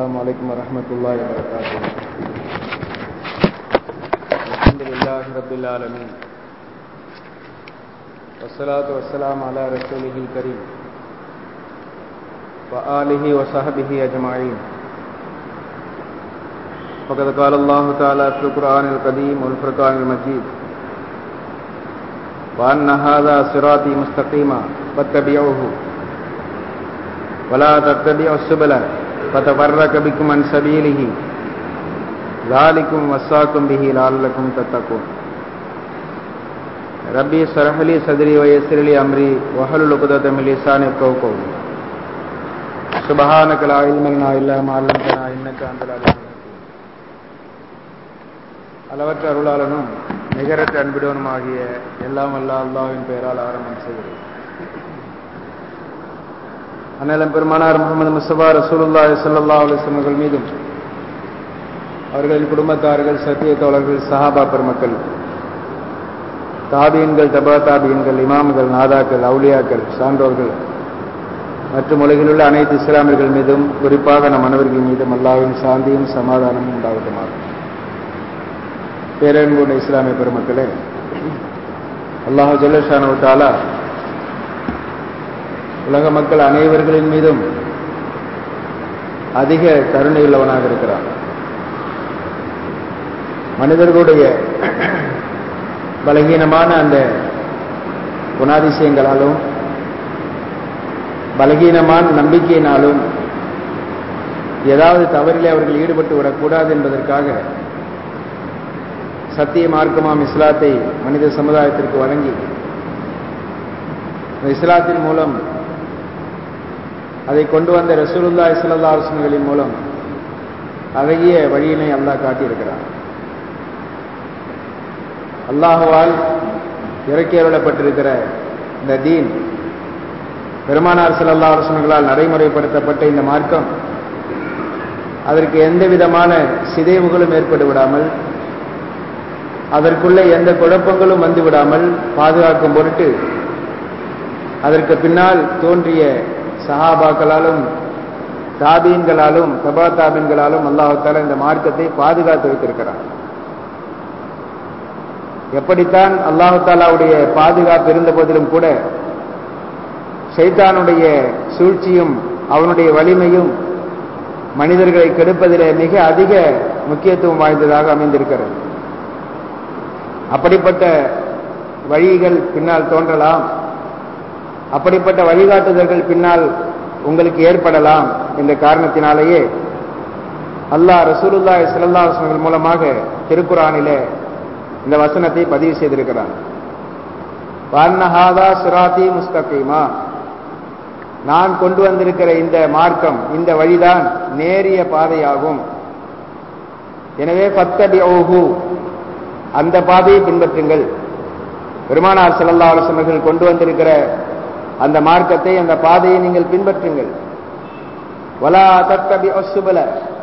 السلام عليكم ورحمة الله وبركاته الحمد لله رب العالمين والصلاة والسلام على رسوله الكريم وآله وصحبه أجمعين فقد قال الله تعالى في القرآن القديم والفرقان المجيد وأن هذا صراطي مستقيما فاتبعوه ولا تتبعوا السبل فتفرق بكم عن سبيله ذلكم وصاكم به لعلكم تتقون ربي اشرح لي صدري ويسر لي امري واحلل عقدة من لساني يفقهوا قولي سبحانك لا علم لنا الا ما علمتنا انك انت العليم الحكيم அளவற்ற அருளாளனும் நிகரற்ற அன்பிடவனுமாகிய எல்லாம் அல்லா அல்லாவின் பெயரால் ஆரம்பம் செய்கிறேன் அண்ணலம் பெருமானார் முகமது முஸ்தபா ரசூலுல்லாஹி ஸல்லல்லாஹு அலைஹி வஸல்லம் மீதும் அவர்களின் குடும்பத்தார்கள் சத்திய தோழர்கள் சஹாபா பெருமக்கள் தாபியன்கள் தபா தாபியன்கள் இமாம்கள் நாதாக்கள் அவுலியாக்கள் சான்றோர்கள் மற்றும் உலகில் உள்ள அனைத்து இஸ்லாமியர்கள் மீதும் குறிப்பாக நம் அனைவர்கள் மீதும் அல்லாவின் சாந்தியும் சமாதானமும் உண்டாகட்டுமாக பேரன்புள்ள இஸ்லாமிய பெருமக்களே அல்லாஹு ஜல்லஷானு தாலா உலக மக்கள் அனைவர்களின் மீதும் அதிக கருணை உள்ளவனாக இருக்கிறான் மனிதர்களுடைய பலகீனமான அந்த குணாதிசயங்களாலும் பலகீனமான நம்பிக்கையினாலும் ஏதாவது தவறிலே அவர்கள் ஈடுபட்டு விடக்கூடாது என்பதற்காக சத்திய மார்க்கமாம் இஸ்லாத்தை மனித சமுதாயத்திற்கு வழங்கி இஸ்லாத்தின் மூலம் அதை கொண்டு வந்த ரசூலுல்லா இஸ்லல்லா அரசன்களின் மூலம் அழகிய வழியினை அல்லாஹ் காட்டியிருக்கிறார் அல்லாஹுவால் இறக்கி அருளப்பட்டிருக்கிற இந்த தீன் பெருமானார் சிலல்லா அரசன்களால் நடைமுறைப்படுத்தப்பட்ட இந்த மார்க்கம் அதற்கு எந்த விதமான சிதைவுகளும் ஏற்பட்டு விடாமல் அதற்குள்ள எந்த குழப்பங்களும் வந்து விடாமல் பாதுகாக்கும் பொருட்டு அதற்கு பின்னால் தோன்றிய சஹாபாக்களாலும் தாபீன்களாலும் தபா தாபீன்களாலும் அல்லாஹால இந்த மார்க்கத்தை பாதுகாத்து வைத்திருக்கிறார் எப்படித்தான் அல்லாஹு தாலாவுடைய பாதுகாப்பு இருந்த போதிலும் கூட சைத்தானுடைய சூழ்ச்சியும் அவனுடைய வலிமையும் மனிதர்களை கெடுப்பதிலே மிக அதிக முக்கியத்துவம் வாய்ந்ததாக அமைந்திருக்கிறது அப்படிப்பட்ட வழிகள் பின்னால் தோன்றலாம் அப்படிப்பட்ட வழிகாட்டுதல்கள் பின்னால் உங்களுக்கு ஏற்படலாம் என்ற காரணத்தினாலேயே அல்லாஹ் ரசூலுல்லா சிலல்லாசனங்கள் மூலமாக திருக்குறானிலே இந்த வசனத்தை பதிவு செய்திருக்கிறார் வான்னஹாதா சிராத்தி முஸ்தகீமா நான் கொண்டு வந்திருக்கிற இந்த மார்க்கம் இந்த வழிதான் நேரிய பாதையாகும் எனவே பத்தடி ஓஹு அந்த பாதையை பின்பற்றுங்கள் பெருமானார் செல்லல்லா ஆலோசனைகள் கொண்டு வந்திருக்கிற அந்த மார்க்கத்தை அந்த பாதையை நீங்கள் பின்பற்றுங்கள் வலா தத்தபி ஒசுபல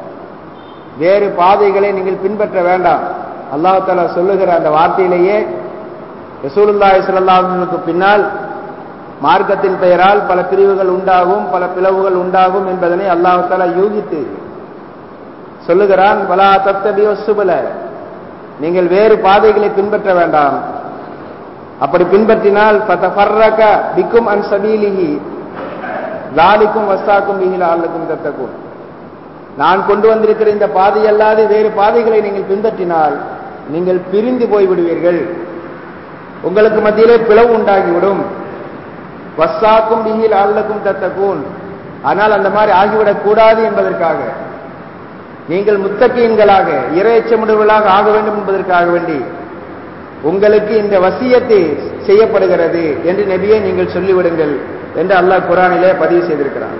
வேறு பாதைகளை நீங்கள் பின்பற்ற வேண்டாம் அல்லாஹ் தாலா சொல்லுகிற அந்த வார்த்தையிலேயே ரசூலுல்லாஹி ஸல்லல்லாஹு பின்னால் மார்க்கத்தின் பெயரால் பல பிரிவுகள் உண்டாகும் பல பிளவுகள் உண்டாகும் என்பதனை அல்லாஹ் தாலா யூகித்து சொல்லுகிறான் வலா தத்தபி ஒசுபல நீங்கள் வேறு பாதைகளை பின்பற்ற வேண்டாம் அப்படி பின்பற்றினால் பிக்கும் அன் சபீலிஹி லாலிக்கும் வசாக்கும் பிகில ஆளுக்கும் தத்தக்கும் நான் கொண்டு வந்திருக்கிற இந்த பாதை அல்லாது வேறு பாதைகளை நீங்கள் பின்பற்றினால் நீங்கள் பிரிந்து போய்விடுவீர்கள் உங்களுக்கு மத்தியிலே பிளவு உண்டாகிவிடும் வசாக்கும் பிகில் ஆளுக்கும் தத்தக்கூன் ஆனால் அந்த மாதிரி ஆகிவிடக் கூடாது என்பதற்காக நீங்கள் முத்தகீன்களாக இறைச்சமுடர்களாக ஆக வேண்டும் என்பதற்காக வேண்டி உங்களுக்கு இந்த வசியத்தை செய்யப்படுகிறது என்று நபியை நீங்கள் சொல்லிவிடுங்கள் என்று அல்லாஹ் குரானிலே பதிவு செய்திருக்கிறார்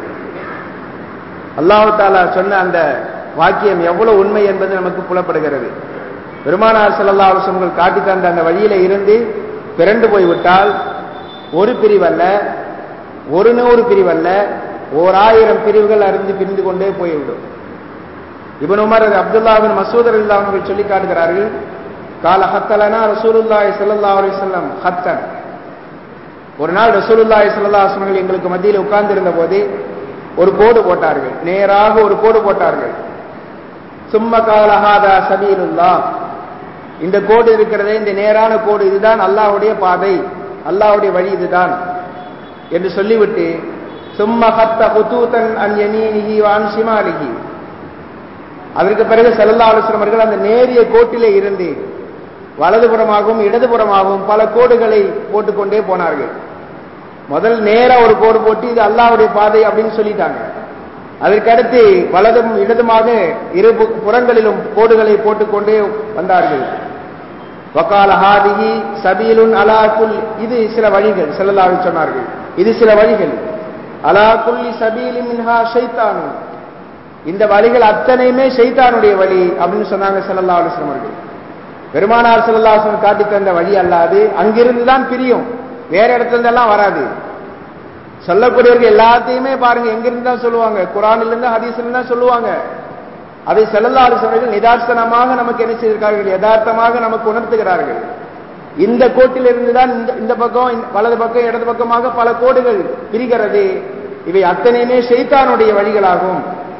அல்லாஹு தாலா சொன்ன அந்த வாக்கியம் எவ்வளவு உண்மை என்பது நமக்கு புலப்படுகிறது பெருமானார் செல்லல்லா அவசரங்கள் காட்டி தந்த அந்த வழியில இருந்து பிறண்டு போய்விட்டால் ஒரு பிரிவல்ல ஒரு நூறு பிரிவல்ல ஓர் ஆயிரம் பிரிவுகள் அறிந்து பிரிந்து கொண்டே போய்விடும் இவன் உமர் அப்துல்லாவின் மசூதர் அவர்கள் சொல்லி காட்டுகிறார்கள் கால ஹத்தலனா ரசூலுல்லாய் சல்லா அலிசல்லம் ஹத்தன் ஒரு நாள் ரசூலுல்லாய் சல்லா அவர்கள் எங்களுக்கு மத்தியில் உட்கார்ந்து இருந்த போது ஒரு கோடு போட்டார்கள் நேராக ஒரு கோடு போட்டார்கள் சும்ம காலஹாதா சபீலுல்லா இந்த கோடு இருக்கிறதே இந்த நேரான கோடு இதுதான் அல்லாஹ்வுடைய பாதை அல்லாஹ்வுடைய வழி இதுதான் என்று சொல்லிவிட்டு சும்ம ஹத்த ஹுதூதன் அன் யமீனிஹி வ அன் ஷிமாலிஹி அதற்கு பிறகு செல்லல்லா அவர்கள் அந்த நேரிய கோட்டிலே இருந்து வலதுபுறமாகவும் இடதுபுறமாகவும் பல கோடுகளை போட்டுக்கொண்டே போனார்கள் முதல் நேரா ஒரு கோடு போட்டு இது அல்லாஹ்வுடைய பாதை அப்படின்னு சொல்லிட்டாங்க அதற்கடுத்து வலதும் இடதுமாக இரு பு- புறங்களிலும் கோடுகளை போட்டுக்கொண்டே வந்தார்கள் வக்கால ஹாதிஹி சபீலுன் அலா குல் இது சில வழிகள் செல்லல்லாஹு சொன்னார்கள் இது சில வழிகள் அலா குல்லி சபீலி மின்ஹா ஷைத்தானு இந்த வழிகள் அத்தனையுமே ஷைத்தானுடைய வழி அப்படின்னு சொன்னாங்க ஸல்லல்லாஹு அலைஹி வஸல்லம் அவர்கள் பெருமானார் ஸல்லல்லாஹு அலைஹி வஸல்லம் காட்டி தந்த வழி அல்லாது அங்கிருந்து தான் பிரியும் வேற இடத்துல இருந்தெல்லாம் வராது சொல்லக்கூடியவர்கள் எல்லாத்தையுமே பாருங்க எங்கிருந்து தான் சொல்லுவாங்க குரானிலிருந்து இருந்து ஹதீஸ்ல இருந்து தான் சொல்லுவாங்க அதை ஸல்லல்லாஹு அலைஹி வஸல்லம் நிதார்த்தனமாக நமக்கு என்ன செய்திருக்கார்கள் யதார்த்தமாக நமக்கு உணர்த்துகிறார்கள் இந்த கோட்டிலிருந்து தான் இந்த இந்த பக்கம் இந்த வலது பக்கம் இடது பக்கமாக பல கோடுகள் பிரிகிறது இவை அத்தனையுமே ஷைத்தானுடைய வழிகளாகும்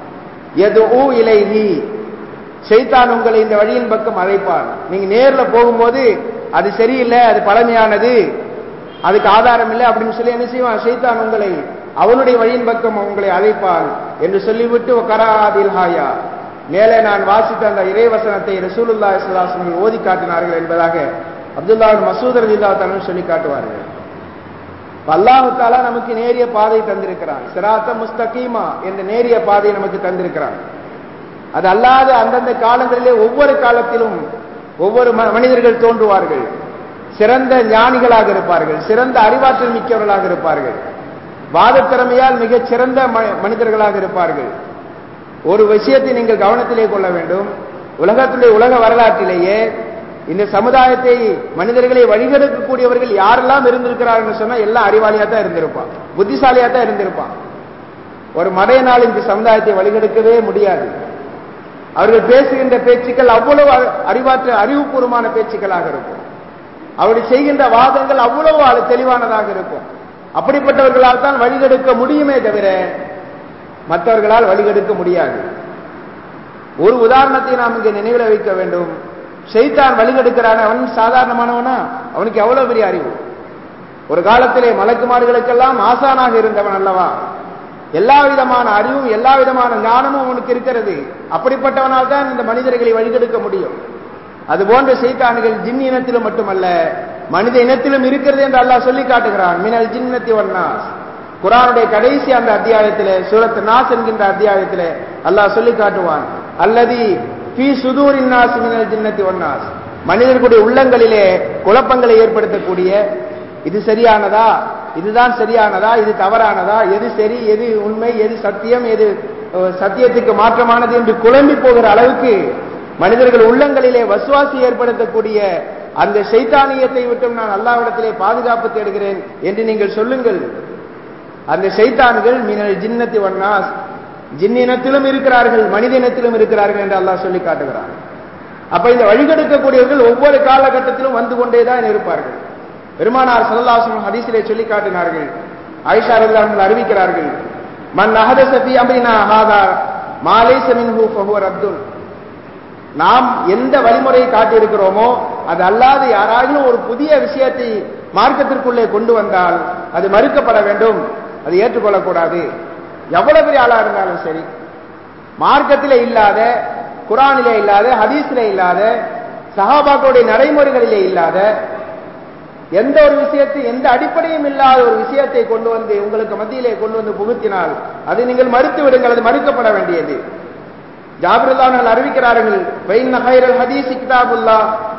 எதுஊ இலைஹி ஷைத்தான் உங்களை இந்த வழியின் பக்கம் அழைப்பான் நீங்க நேர்ல போகும்போது அது சரியில்லை அது பழமையானது அதுக்கு ஆதாரம் இல்லை அப்படின்னு சொல்லி என்ன செய்வான் ஷைத்தான் உங்களை அவனுடைய வழியின் பக்கம் உங்களை அழைப்பான் என்று சொல்லிவிட்டு கராதில் ஹாயா மேலே நான் வாசித்த அந்த இறைவசனத்தை ரசூலுல்லா இஸ்லாசனங்கள் ஓதி காட்டினார்கள் என்பதாக அப்துல்லா மசூத் ரலில்லா தலன் சொல்லி காட்டுவார்கள் இப்ப அல்லாஹு தாலா நமக்கு நேரிய பாதை தந்திருக்கிறான் சிராத்த முஸ்தகீமா என்ற நேரிய பாதை நமக்கு தந்திருக்கிறான் அது அல்லாத அந்தந்த காலங்களிலே ஒவ்வொரு காலத்திலும் ஒவ்வொரு ம- மனிதர்கள் தோன்றுவார்கள் சிறந்த ஞானிகளாக இருப்பார்கள் சிறந்த அறிவாற்றல் மிக்கவர்களாக இருப்பார்கள் வாதத் திறமையால் மிகச் சிறந்த ம- மனிதர்களாக இருப்பார்கள் ஒரு விஷயத்தை நீங்கள் கவனத்திலே கொள்ள வேண்டும் உலகத்திலே உலக வரலாற்றிலேயே இந்த சமுதாயத்தை மனிதர்களை வழிகெடுக்கக்கூடியவர்கள் யாரெல்லாம் இருந்திருக்கிறார்கள் சொன்னா எல்லாம் அறிவாளியா தான் இருந்திருப்பான் புத்திசாலியா தான் இருந்திருப்பான் ஒரு மடையனால் இந்த சமுதாயத்தை வழிகெடுக்கவே முடியாது அவர்கள் பேசுகின்ற பேச்சுக்கள் அவ்வளவு அறி- அறிவாற்ற அறிவுபூர்வமான பேச்சுக்களாக இருக்கும் அவர்கள் செய்கின்ற வாதங்கள் அவ்வளவு அது தெளிவானதாக இருக்கும் அப்படிப்பட்டவர்களால் தான் வழிகெடுக்க முடியுமே தவிர மற்றவர்களால் வழிகெடுக்க முடியாது ஒரு உதாரணத்தை நாம் இங்கே நினைவில் வைக்க வேண்டும் ஷைத்தான் வழிகெடுக்கிறான் அவன் சாதாரணமானவனா அவனுக்கு எவ்வளவு பெரிய அறிவு ஒரு காலத்திலே மலக்குமார்களுக்கெல்லாம் ஆசானாக இருந்தவன் அல்லவா எல்லா விதமான அறிவும் எல்லா விதமான ஞானமும் அவனுக்கு இருக்கிறது அப்படிப்பட்டவனால் தான் இந்த மனிதர்களை வழிகெடுக்க முடியும் அதுபோன்ற சைத்தான்கள் ஜின் இனத்திலும் மட்டுமல்ல மனித இனத்திலும் இருக்கிறது என்று அல்லாஹ் சொல்லி காட்டுகிறான் மினல் ஜின்னத்தி வன்னாஸ் குரானுடைய கடைசி அந்த அத்தியாயத்திலே சூரத் நாஸ் என்கின்ற அத்தியாயத்திலே அல்லாஹ் சொல்லி காட்டுவான் அல்லது ஃபீ சுதூரின் நாஸ் மினல் ஜின்னத்தி வன்னாஸ் மனிதர்களுடைய உள்ளங்களிலே குழப்பங்களை ஏற்படுத்தக்கூடிய இது சரியானதா இதுதான் சரியானதா இது தவறானதா எது சரி எது உண்மை எது சத்தியம் எது அஹ், சத்தியத்துக்கு மாற்றமானது என்று குழம்பி போகிற அளவுக்கு மனிதர்கள் உள்ளங்களிலே வசுவாசி ஏற்படுத்தக்கூடிய அந்த சைத்தானியத்தை விட்டும் நான் அல்லாவிடத்திலே பாதுகாப்பு தேடுகிறேன் என்று நீங்கள் சொல்லுங்கள் அந்த சைத்தான்கள் மினல் ஜின்னத்தி வண்ணாஸ் ஜின்னினத்திலும் இருக்கிறார்கள் மனித இனத்திலும் இருக்கிறார்கள் என்று அல்லாஹ் சொல்லி காட்டுகிறான் அப்ப இந்த வழிகெடுக்கக்கூடியவர்கள் ஒவ்வொரு காலகட்டத்திலும் வந்து கொண்டேதான் இருப்பார்கள் பெருமானார் சல்லாசம் ஹதீஸிலே சொல்லி காட்டினார்கள் ஆயிஷா ரலியல்லாஹு அறிவிக்கிறார்கள் மன் அஹதஸ ஃபீ அம்ரினா ஹாதா மா லைஸ மின்ஹு ஃபஹுவ ரத்துன் நாம் எந்த வழிமுறையை காட்டியிருக்கிறோமோ அது அல்லாது யாராகிலும் ஒரு புதிய விஷயத்தை மார்க்கத்திற்குள்ளே கொண்டு வந்தால் அது மறுக்கப்பட வேண்டும் அது ஏற்றுக்கொள்ளக்கூடாது எவ்வளவு பெரிய ஆளா இருந்தாலும் சரி மார்க்கத்திலே இல்லாத குரானிலே இல்லாத ஹதீஸிலே இல்லாத சஹாபாக்களுடைய நடைமுறைகளிலே இல்லாத எந்த ஒரு விஷயத்தை எந்த அடிப்படையும் இல்லாத ஒரு விஷயத்தை கொண்டு வந்து உங்களுக்கு மத்தியிலே கொண்டு வந்து புகுத்தினால் அதை நீங்கள் மறுத்து விடுங்கள் அது மறுக்கப்பட வேண்டியது ஜாபிருல்லாமல் அறிவிக்கிறார்கள் வைன் நகைரல் ஹதீஸ் கிதாபுல்லா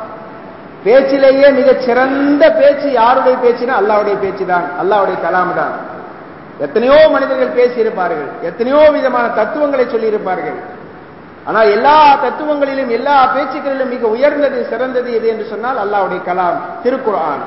பேச்சிலேயே மிகச் சிறந்த பேச்சு யாருடைய பேச்சுனா அல்லாவுடைய பேச்சு தான் அல்லாவுடைய கலாம் தான் எத்தனையோ மனிதர்கள் பேசியிருப்பார்கள் எத்தனையோ விதமான தத்துவங்களை சொல்லியிருப்பார்கள் ஆனால் எல்லா தத்துவங்களிலும் எல்லா பேச்சுக்களிலும் மிக உயர்ந்தது சிறந்தது எது என்று சொன்னால் அல்லாவுடைய கலாம் திருக்குர்ஆன்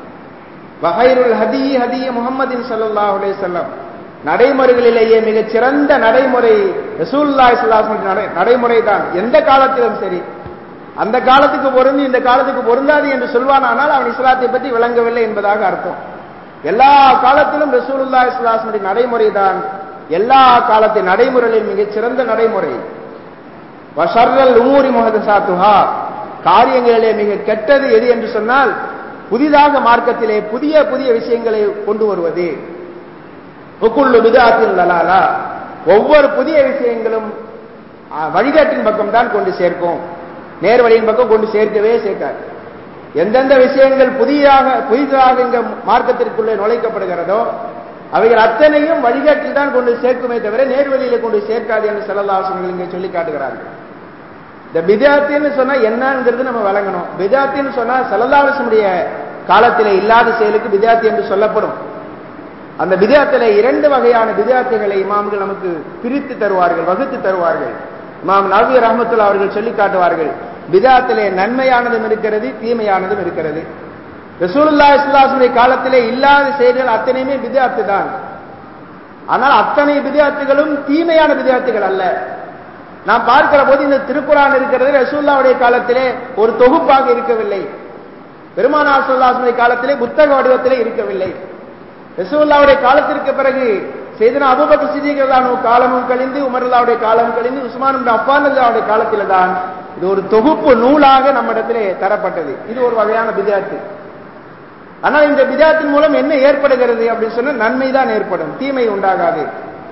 வஹைருல் ஹதி ஹதி முகமதின் ஸல்லல்லாஹு அலைஹி வஸல்லம் நடைமுறைகளிலேயே மிகச் சிறந்த நடைமுறை ரசூலுல்லாஹி ஸல்லல்லாஹு அலைஹி வஸல்லம் நடைமுறை தான் எந்த காலத்திலும் சரி அந்த காலத்துக்கு பொருந்தி இந்த காலத்துக்கு பொருந்தாது என்று சொல்வானானால் அவன் இஸ்லாத்தை பற்றி விளங்கவில்லை என்பதாக அர்த்தம் எல்லா காலத்திலும் ரசூலுல்லாஹி ஸல்லல்லாஹு அலைஹி வஸல்லம் நடைமுறை தான் எல்லா காலத்து நடைமுறைகளில் மிகச் சிறந்த நடைமுறை வஷர்ரல் உமூரி முகதசாத்துஹா காரியங்களிலே மிக கெட்டது எது என்று சொன்னால் புதிதாக மார்க்கத்திலே புதிய புதிய விஷயங்களை கொண்டு வருவது உக்குள்ளு விதாத்தின் லலாலா ஒவ்வொரு புதிய விஷயங்களும் ஆ, வழிகாட்டின் பக்கம் தான் கொண்டு சேர்க்கும் நேர்வழியின் பக்கம் கொண்டு சேர்க்கவே சேர்க்காது எந்தெந்த விஷயங்கள் புதிதாக புதிதாக இங்க மார்க்கத்திற்குள்ளே நுழைக்கப்படுகிறதோ அவைகள் அத்தனையும் வழிகாட்டில் தான் கொண்டு சேர்க்குமே தவிர நேர்வழியில கொண்டு சேர்க்காது என்று செல்லல்லாசனங்கள் இங்கே சொல்லி காட்டுகிறார்கள் இந்த பிதாத்தின்னு சொன்னா என்னங்கிறது நம்ம விளங்கணும் பிதாத்தின்னு சொன்னா செல்லல்லாசனுடைய காலத்திலே இல்லாத செயலுக்கு பிதாத்தி என்று சொல்லப்படும் அந்த பிதாத்திலே இரண்டு வகையான பிதாத்துகளை இமாம்கள் நமக்கு பிரித்து தருவார்கள் வகுத்து தருவார்கள் இமாம் நவி ரஹமத்துல்லா அவர்கள் சொல்லி காட்டுவார்கள் பிதாத்திலே நன்மையானதும் இருக்கிறது தீமையானதும் இருக்கிறது ரசூலுல்லா இஸ்லாசுடைய காலத்திலே இல்லாத செயல்கள் அத்தனையுமே பிதாத்து தான் ஆனால் அத்தனை பிதாத்துகளும் தீமையான பிதாத்துகள் அல்ல நாம் பார்க்கிற போது இந்த திருக்குறான் இருக்கிறது ரசூல்லாவுடைய காலத்திலே ஒரு தொகுப்பாக இருக்கவில்லை பெருமானார் சொல்லாசுடைய காலத்திலே புத்தக வடிவத்திலே இருக்கவில்லை ரசூல்லாவுடைய காலத்திற்கு பிறகு செய்தன அபுபக்க சிதிகளான காலமும் கழிந்து உமர்லாவுடைய காலம் கழிந்து உஸ்மான் அப்பான் அல்லாவுடைய காலத்தில தான் இது ஒரு தொகுப்பு நூலாக நம்மிடத்திலே தரப்பட்டது இது ஒரு வகையான பிதாத்து ஆனால் இந்த பிதாத்தின் மூலம் என்ன ஏற்படுகிறது அப்படின்னு சொன்னா நன்மை தான் ஏற்படும் தீமை உண்டாகாது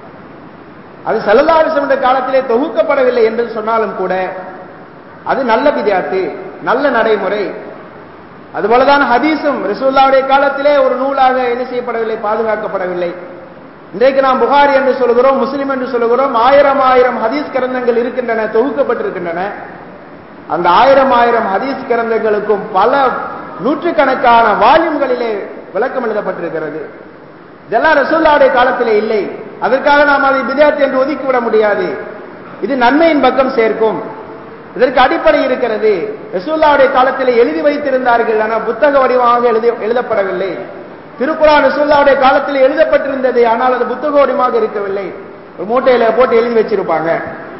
அது சல்லல்லாஹு காலத்திலே தொகுக்கப்படவில்லை என்று சொன்னாலும் கூட அது நல்ல பிதாத்து நல்ல நடைமுறை அதுபோலதான் ஹதீஸும் ரசூல்லாவுடைய காலத்திலே ஒரு நூலாக என்ன செய்யப்படவில்லை பாதுகாக்கப்படவில்லை இன்றைக்கு நாம் புகாரி என்று சொல்கிறோம் முஸ்லிம் என்று சொல்கிறோம் ஆயிரம் ஆயிரம் ஹதீஸ் கிரந்தங்கள் இருக்கின்றன தொகுக்கப்பட்டிருக்கின்றன அந்த ஆயிரம் ஆயிரம் ஹதீஸ் கிரந்தங்களுக்கும் பல நூற்றுக்கணக்கான வால்யூம்களிலே விளக்கம் எழுதப்பட்டிருக்கிறது இதெல்லாம் ரசூல்லாவுடைய காலத்திலே இல்லை அதற்காக நாம் அதை பிதாத் என்று ஒதுக்கிவிட முடியாது இது நன்மையின் பக்கம் சேர்க்கும் இதற்கு அடிப்படை இருக்கிறது ரசூல்லாவுடைய காலத்தில் எழுதி வைத்திருந்தார்கள் ஆனால் புத்தக வடிவமாக எழுதி எழுதப்படவில்லை திருக்குறான் ரசூல்லாவுடைய காலத்தில் எழுதப்பட்டிருந்தது ஆனால் அது புத்தக வடிவமாக இருக்கவில்லை ஒரு மூட்டையில போட்டு எழுதி வச்சிருப்பாங்க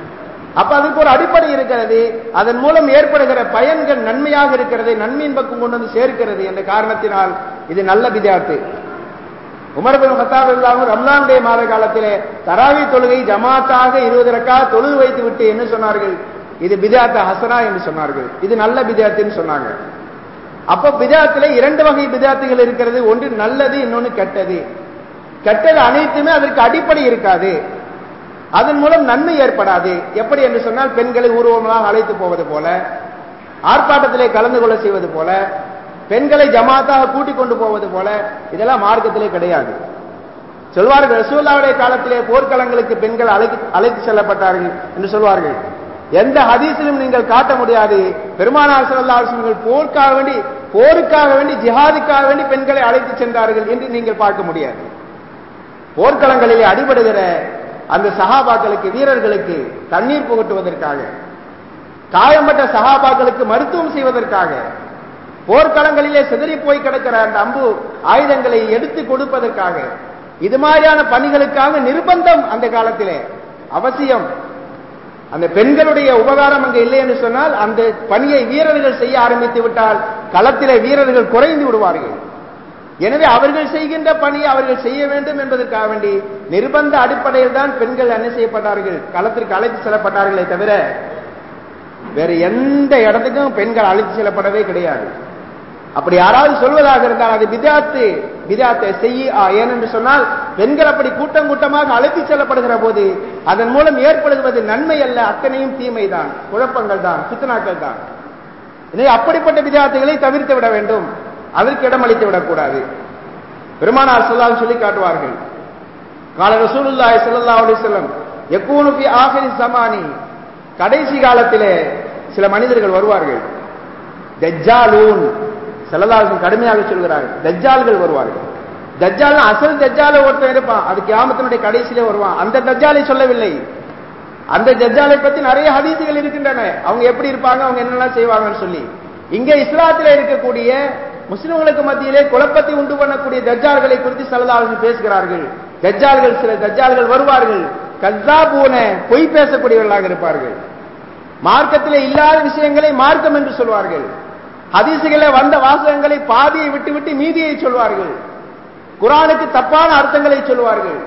அப்ப அதுக்கு ஒரு அடிப்படை இருக்கிறது அதன் மூலம் ஏற்படுகிற பயன்கள் நன்மையாக இருக்கிறது நன்மையின் பக்கம் கொண்டு வந்து சேர்க்கிறது என்ற காரணத்தினால் இது நல்ல விதாத்து உமர்பின் ஹத்தாப் இல்லாமல் ரம்லானுடைய மாத காலத்திலே தராவி தொழுகை ஜமாத்தாக இருபது ரக்கா தொழுது வைத்து விட்டு என்ன சொன்னார்கள் இது பிதாத்த ஹசனா என்று சொன்னார்கள் இது நல்ல பிதாத்துன்னு சொன்னாங்க அப்ப பிதாத்துல இரண்டு வகை பிதாத்துகள் இருக்கிறது ஒன்று நல்லது இன்னொன்னு கெட்டது கெட்டது அனைத்துமே அதற்கு அடிப்படை இருக்காது அதன் மூலம் நன்மை ஏற்படாது எப்படி என்று சொன்னால் பெண்களை ஊர்வலமாக அழைத்து போவது போல ஆர்ப்பாட்டத்திலே கலந்து கொள்ள செய்வது போல பெண்களை ஜமாத்தாக கூட்டிக் கொண்டு போவது போல இதெல்லாம் மார்க்கத்திலே கிடையாது சொல்வார்கள் ரசூல்லாவுடைய காலத்திலே போர்க்களங்களுக்கு பெண்கள் அழைத்து அழைத்து செல்லப்பட்டார்கள் என்று சொல்வார்கள் எந்த ஹதீஸிலும் நீங்கள் காட்ட முடியாது பெருமானார் செல்லாசர்கள் போருக்காக வேண்டி போருக்காக வேண்டி ஜிஹாதுக்காக வேண்டி பெண்களை அழைத்து சென்றார்கள் என்று நீங்கள் பார்க்க முடியாது போர்க்களங்களிலே அடிபடுகிற அந்த சகாபாக்களுக்கு வீரர்களுக்கு தண்ணீர் புகட்டுவதற்காக காயம்பட்ட சகாபாக்களுக்கு மருத்துவம் செய்வதற்காக போர்க்களங்களிலே சிதறி போய் கிடக்கிற அந்த அம்பு ஆயுதங்களை எடுத்து கொடுப்பதற்காக இது மாதிரியான பணிகளுக்காக நிர்பந்தம் அந்த காலத்திலே அவசியம் அந்த பெண்களுடைய உபகாரம் அங்கே இல்லை என்று சொன்னால் அந்த பணியை வீரர்கள் செய்ய ஆரம்பித்து விட்டால் களத்திலே வீரர்கள் குறைந்து விடுவார்கள் எனவே அவர்கள் செய்கின்ற பணியை அவர்கள் செய்ய வேண்டும் என்பதற்காக வேண்டி நிர்பந்த அடிப்படையில் தான் பெண்கள் என்ன செய்யப்பட்டார்கள் களத்திற்கு அழைத்து செல்லப்பட்டார்களே தவிர வேற எந்த இடத்துக்கும் பெண்கள் அழைத்து செல்லப்படவே கிடையாது அப்படி யாராவது சொல்வதாக இருந்தால் அது விதாத்து விதாத்தை செய்ய ஏனென்று சொன்னால் பெண்கள் அப்படி கூட்டம் கூட்டமாக அழைத்து செல்லப்படுகிற போது அதன் மூலம் ஏற்படுவது நன்மை அல்ல அத்தனையும் தீமை தான் குழப்பங்கள் தான் பித்தனாக்கள் தான் எனவே அப்படிப்பட்ட விதாத்துகளை தவிர்த்து விட வேண்டும் அதற்கு இடமளித்து விடக்கூடாது பெருமானார் சொல்லால் சொல்லி காட்டுவார்கள் கால ரசூலுல்லாய் சல்லா அலிஸ்லம் எக்கூனு பி ஆஹிரி சமானி கடைசி காலத்திலே சில மனிதர்கள் வருவார்கள் தஜ்ஜாலூன் செல்லலாசன் கடுமையாக சொல்கிறார்கள் தஜ்ஜால்கள் வருவார்கள் தஜ்ஜால் அசல் தஜ்ஜால ஒருத்தன் இருப்பான் அது கியாமத்தினுடைய கடைசியிலே வருவான் அந்த தஜ்ஜாலை சொல்லவில்லை அந்த தஜ்ஜாலை பத்தி நிறைய ஹதீசுகள் இருக்கின்றன அவங்க எப்படி இருப்பாங்க அவங்க என்னெல்லாம் செய்வாங்கன்னு சொல்லி இங்கே இஸ்லாத்திலே இருக்கக்கூடிய முஸ்லிம்களுக்கு மத்தியிலே குழப்பத்தை உண்டு பண்ணக்கூடிய தஜ்ஜால்களை குறித்து செல்லலாசன் பேசுகிறார்கள் தஜ்ஜால்கள் சில தஜ்ஜால்கள் வருவார்கள் கஜாபூன பொய் பேசக்கூடியவர்களாக இருப்பார்கள் மார்க்கத்திலே இல்லாத விஷயங்களை மார்க்கம் என்று சொல்வார்கள் ஹதீசுகள வந்த வாசகங்களை பாதியை விட்டு விட்டு மீதியை சொல்வார்கள் குரானுக்கு தப்பான அர்த்தங்களை சொல்வார்கள்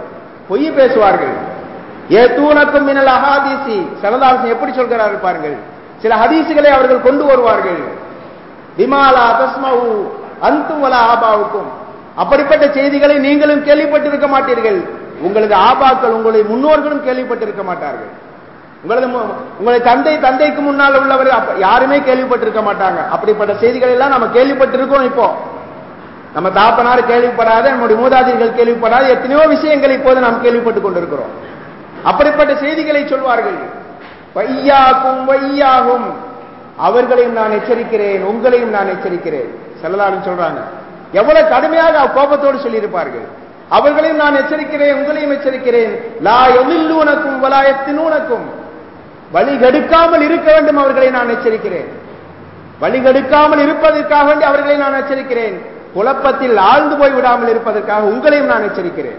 பொய் பேசுவார்கள் ஏ தூணக்கும் மினல் அஹாதீசி சரதாசன் எப்படி சொல்கிறார்கள் பாருங்கள் சில ஹதீசுகளை அவர்கள் கொண்டு வருவார்கள் விமாலா தஸ்மவு அந்தும் வல ஆபாவுக்கும் அப்படிப்பட்ட செய்திகளை நீங்களும் கேள்விப்பட்டிருக்க மாட்டீர்கள் உங்களது ஆபாக்கள் உங்களுடைய முன்னோர்களும் கேள்விப்பட்டிருக்க மாட்டார்கள் உங்களது மு- உங்களது தந்தை தந்தைக்கு முன்னால் உள்ளவர் அப்ப- யாருமே கேள்விப்பட்டிருக்க மாட்டாங்க அப்படிப்பட்ட செய்திகள் எல்லாம் நம்ம கேள்விப்பட்டிருக்கோம் இப்போ நம்ம தாப்பனார் கேள்விப்படாத நம்முடைய மூதாதையர்கள் கேள்விப்படாத எத்தனையோ விஷயங்களை இப்போது நாம் கேள்விப்பட்டுக் கொண்டிருக்கிறோம் அப்படிப்பட்ட செய்திகளை சொல்வார்கள் வையாகும் வையாகும் அவர்களையும் நான் எச்சரிக்கிறேன் உங்களையும் நான் எச்சரிக்கிறேன் செல்லலாலும் சொல்றாங்க எவ்வளவு கடுமையாக கோபத்தோடு சொல்லியிருப்பார்கள் அவர்களையும் நான் எச்சரிக்கிறேன் உங்களையும் எச்சரிக்கிறேன் லா எதில்லூனக்கும் வலாயத்தினூனக்கும் வழி கெடுக்காமல் இருக்க வேண்டும் அவர்களை நான் எச்சரிக்கிறேன் வழி கெடுக்காமல் இருப்பதற்காக வேண்டி அவர்களை நான் எச்சரிக்கிறேன் குழப்பத்தில் ஆழ்ந்து போய் விடாமல் இருப்பதற்காக உங்களையும் நான் எச்சரிக்கிறேன்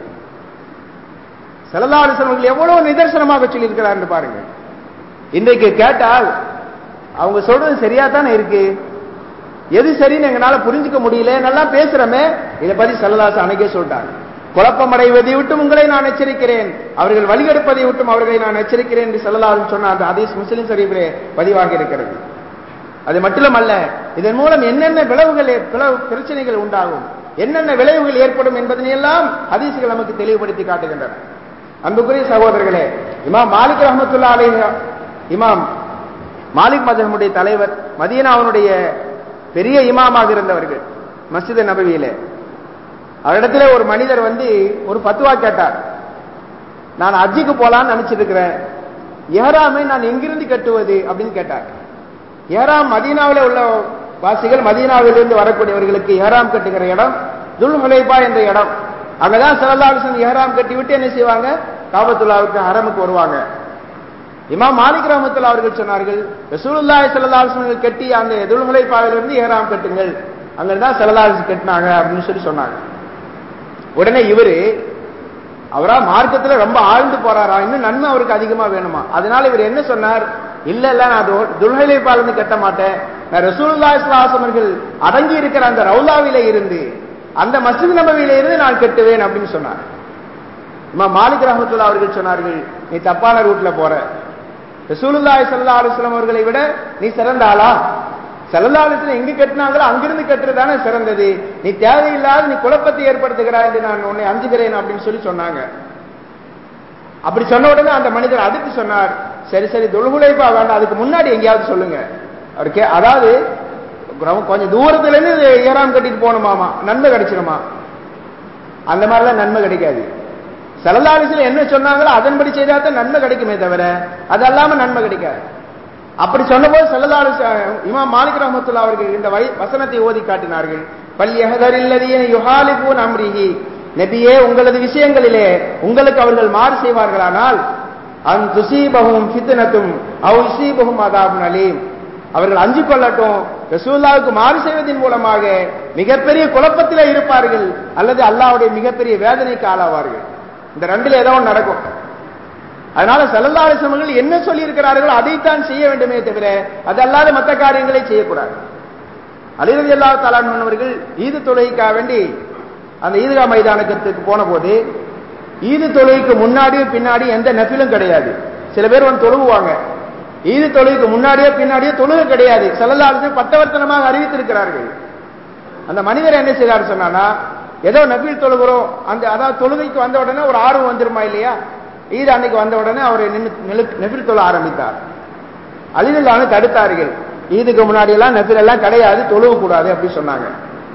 செல்லலாறு செல்வர்கள் எவ்வளவு நிதர்சனமாக சொல்லியிருக்கிறார் என்று பாருங்கள் இன்றைக்கு கேட்டால் அவங்க சொல்றது சரியா தானே இருக்கு எது சரின்னு எங்களால புரிஞ்சுக்க முடியல நல்லா பேசுறமே இதை பத்தி செல்லலாசு அன்னைக்கே சொல்லிட்டாங்க குழப்பமடைவதை விட்டும் உங்களை நான் எச்சரிக்கிறேன் அவர்கள் வழிகெடுப்பதை விட்டும் அவர்களை நான் எச்சரிக்கிறேன் என்று செல்லலாலும் சொன்ன அந்த ஹதீஸ் முஸ்லிம் சரீஃபிலே பதிவாக இருக்கிறது அது மட்டுமல்ல இதன் மூலம் என்னென்ன விளைவுகள் ஏ- விளைவு பிரச்சனைகள் உண்டாகும் என்னென்ன விளைவுகள் ஏற்படும் என்பதனையெல்லாம் ஹதீசுகள் நமக்கு தெளிவுபடுத்தி காட்டுகின்றன அன்புக்குரிய சகோதரர்களே இமாம் மாலிக் ரஹமத்துல்லா அலைஹி இமாம் மாலிக் மதகமுடைய தலைவர் மதீனாவுடைய பெரிய இமாமாக இருந்தவர்கள் மஸ்ஜித் நபவியிலே அவரிடத்துல ஒரு மனிதர் வந்து ஒரு பத்துவா கேட்டார் நான் அஜிக்கு போலான்னு நினைச்சிட்டு இருக்கிறேன் ஏறாமை நான் எங்கிருந்து கட்டுவது அப்படின்னு கேட்டார் ஏறாம் மதீனாவில் உள்ள வாசிகள் மதீனாவிலிருந்து வரக்கூடியவர்களுக்கு ஏறாம் கட்டுகிற இடம் துல் ஹுலைபா என்ற இடம் அங்கதான் சரதாலிசன் ஏறாம் கட்டி விட்டு என்ன செய்வாங்க காபத்துல்லாவுக்கு ஹரமுக்கு வருவாங்க இமாம் மாலிக் ரஹமத்துல்லா அவர்கள் சொன்னார்கள் ரசூலுல்லாஹி ஸல்லல்லாஹு அலைஹி வஸல்லம் கட்டி அந்த துல் ஹுலைபாவிலிருந்து ஏறாம் கட்டுங்கள் அங்கதான் சல்லல்லாஹு கட்டினாங்க அப்படின்னு சொல்லி சொன்னாங்க உடனே இவரு அவரா மார்க்கத்துல ரொம்ப ஆழ்ந்து போறாரா இன்னும் நன்மை அவருக்கு அதிகமா வேணுமா அதனால இவர் என்ன சொன்னார் இல்ல இல்ல நான் துல்ஹலை பாலந்து கட்ட மாட்டேன் நான் ரசூலுல்லா அவர்கள் அடங்கி இருக்கிற அந்த ரவுலாவில இருந்து அந்த மஸ்ஜித் நபவியில இருந்து நான் கட்டுவேன் அப்படின்னு சொன்னார் இம்மா மாலிக் ரஹமத்துல்லா அவர்கள் சொன்னார்கள் நீ தப்பான ரூட்ல போற ரசூலுல்லாஹி ஸல்லல்லாஹு அலைஹி வஸல்லம் அவர்களை விட நீ சிறந்த ஆளா செல்லல்லாலயத்தில் எங்க கட்டினாங்களோ அங்கிருந்து கட்டுறதானே சிறந்தது நீ தேவையில்லாத நீ குழப்பத்தை ஏற்படுத்துகிறாய் என்று நான் உன்னை அஞ்சுகிறேன் அப்படின்னு சொல்லி சொன்னாங்க அப்படி சொன்ன உடனே அந்த மனிதர் அதுக்கு சொன்னார் சரி சரி தொழுகுலைப்பா வேண்டாம் அதுக்கு முன்னாடி எங்கேயாவது சொல்லுங்க அவர் கே அதாவது ரொம்ப கொஞ்சம் தூரத்துல இருந்து ஏறாம் கட்டிட்டு போகணுமாமா நன்மை கிடைச்சிருமா அந்த மாதிரிலாம் நன்மை கிடைக்காது செலலாலிசில் என்ன சொன்னாங்களோ அதன்படி செய்தா தான் நன்மை கிடைக்குமே தவிர அது அல்லாம நன்மை கிடைக்காது அப்படி சொன்னபோது செல்லலாலு இமாம் மாலிக் ரஹமத்துல்லா அவர்கள் இந்த வை- வசனத்தை ஓதி காட்டினார்கள் பல் யஹதரில்லதீன யுஹாலிபூன் அம்ரிஹி நபியே உங்களது விஷயங்களிலே உங்களுக்கு அவர்கள் மாறு செய்வார்களானால் அன் துசீபஹும் ஃபித்னத்தும் அவ் யுசீபஹும் அதாபுன் அலீம் அவர்கள் அஞ்சு கொள்ளட்டும் ரசூல்லாவுக்கு மாறு செய்வதன் மூலமாக மிகப்பெரிய குழப்பத்திலே இருப்பார்கள் அல்லது அல்லாஹ்வுடைய மிகப்பெரிய வேதனைக்கு ஆளாவார்கள் இந்த ரெண்டுல ஏதோ ஒன்று நடக்கும் அதனால செல்லல்லா அலிஸ்லமர்கள் என்ன சொல்லி இருக்கிறார்களோ அதைத்தான் செய்ய வேண்டுமே தவிர அதல்லாத மற்ற காரியங்களை செய்யக்கூடாது அலிரதி அல்லா தலான்வர்கள் ஈது தொழுகைக்காக வேண்டி அந்த ஈதுகா மைதானத்துக்கு போன போது ஈது தொழுகைக்கு முன்னாடியும் பின்னாடி எந்த நெஃபிலும் கிடையாது சில பேர் வந்து தொழுவுவாங்க ஈது தொழுகைக்கு முன்னாடியோ பின்னாடியோ தொழுகை கிடையாது செல்லல்லா அலிஸ்லம் பட்டவர்த்தனமாக அறிவித்திருக்கிறார்கள் அந்த மனிதர் என்ன செய்தார் சொன்னானா ஏதோ நபில் தொழுகிறோம் அந்த அதாவது தொழுகைக்கு வந்த உடனே ஒரு ஆர்வம் வந்துருமா இல்லையா ஈது அன்னைக்கு வந்த உடனே அவர் நின்று நெபில் தொழ ஆரம்பித்தார் அலிதுல்லான்னு தடுத்தார்கள் ஈதுக்கு முன்னாடி எல்லாம் நெபில் எல்லாம் கிடையாது தொழுவ கூடாது அப்படி சொன்னாங்க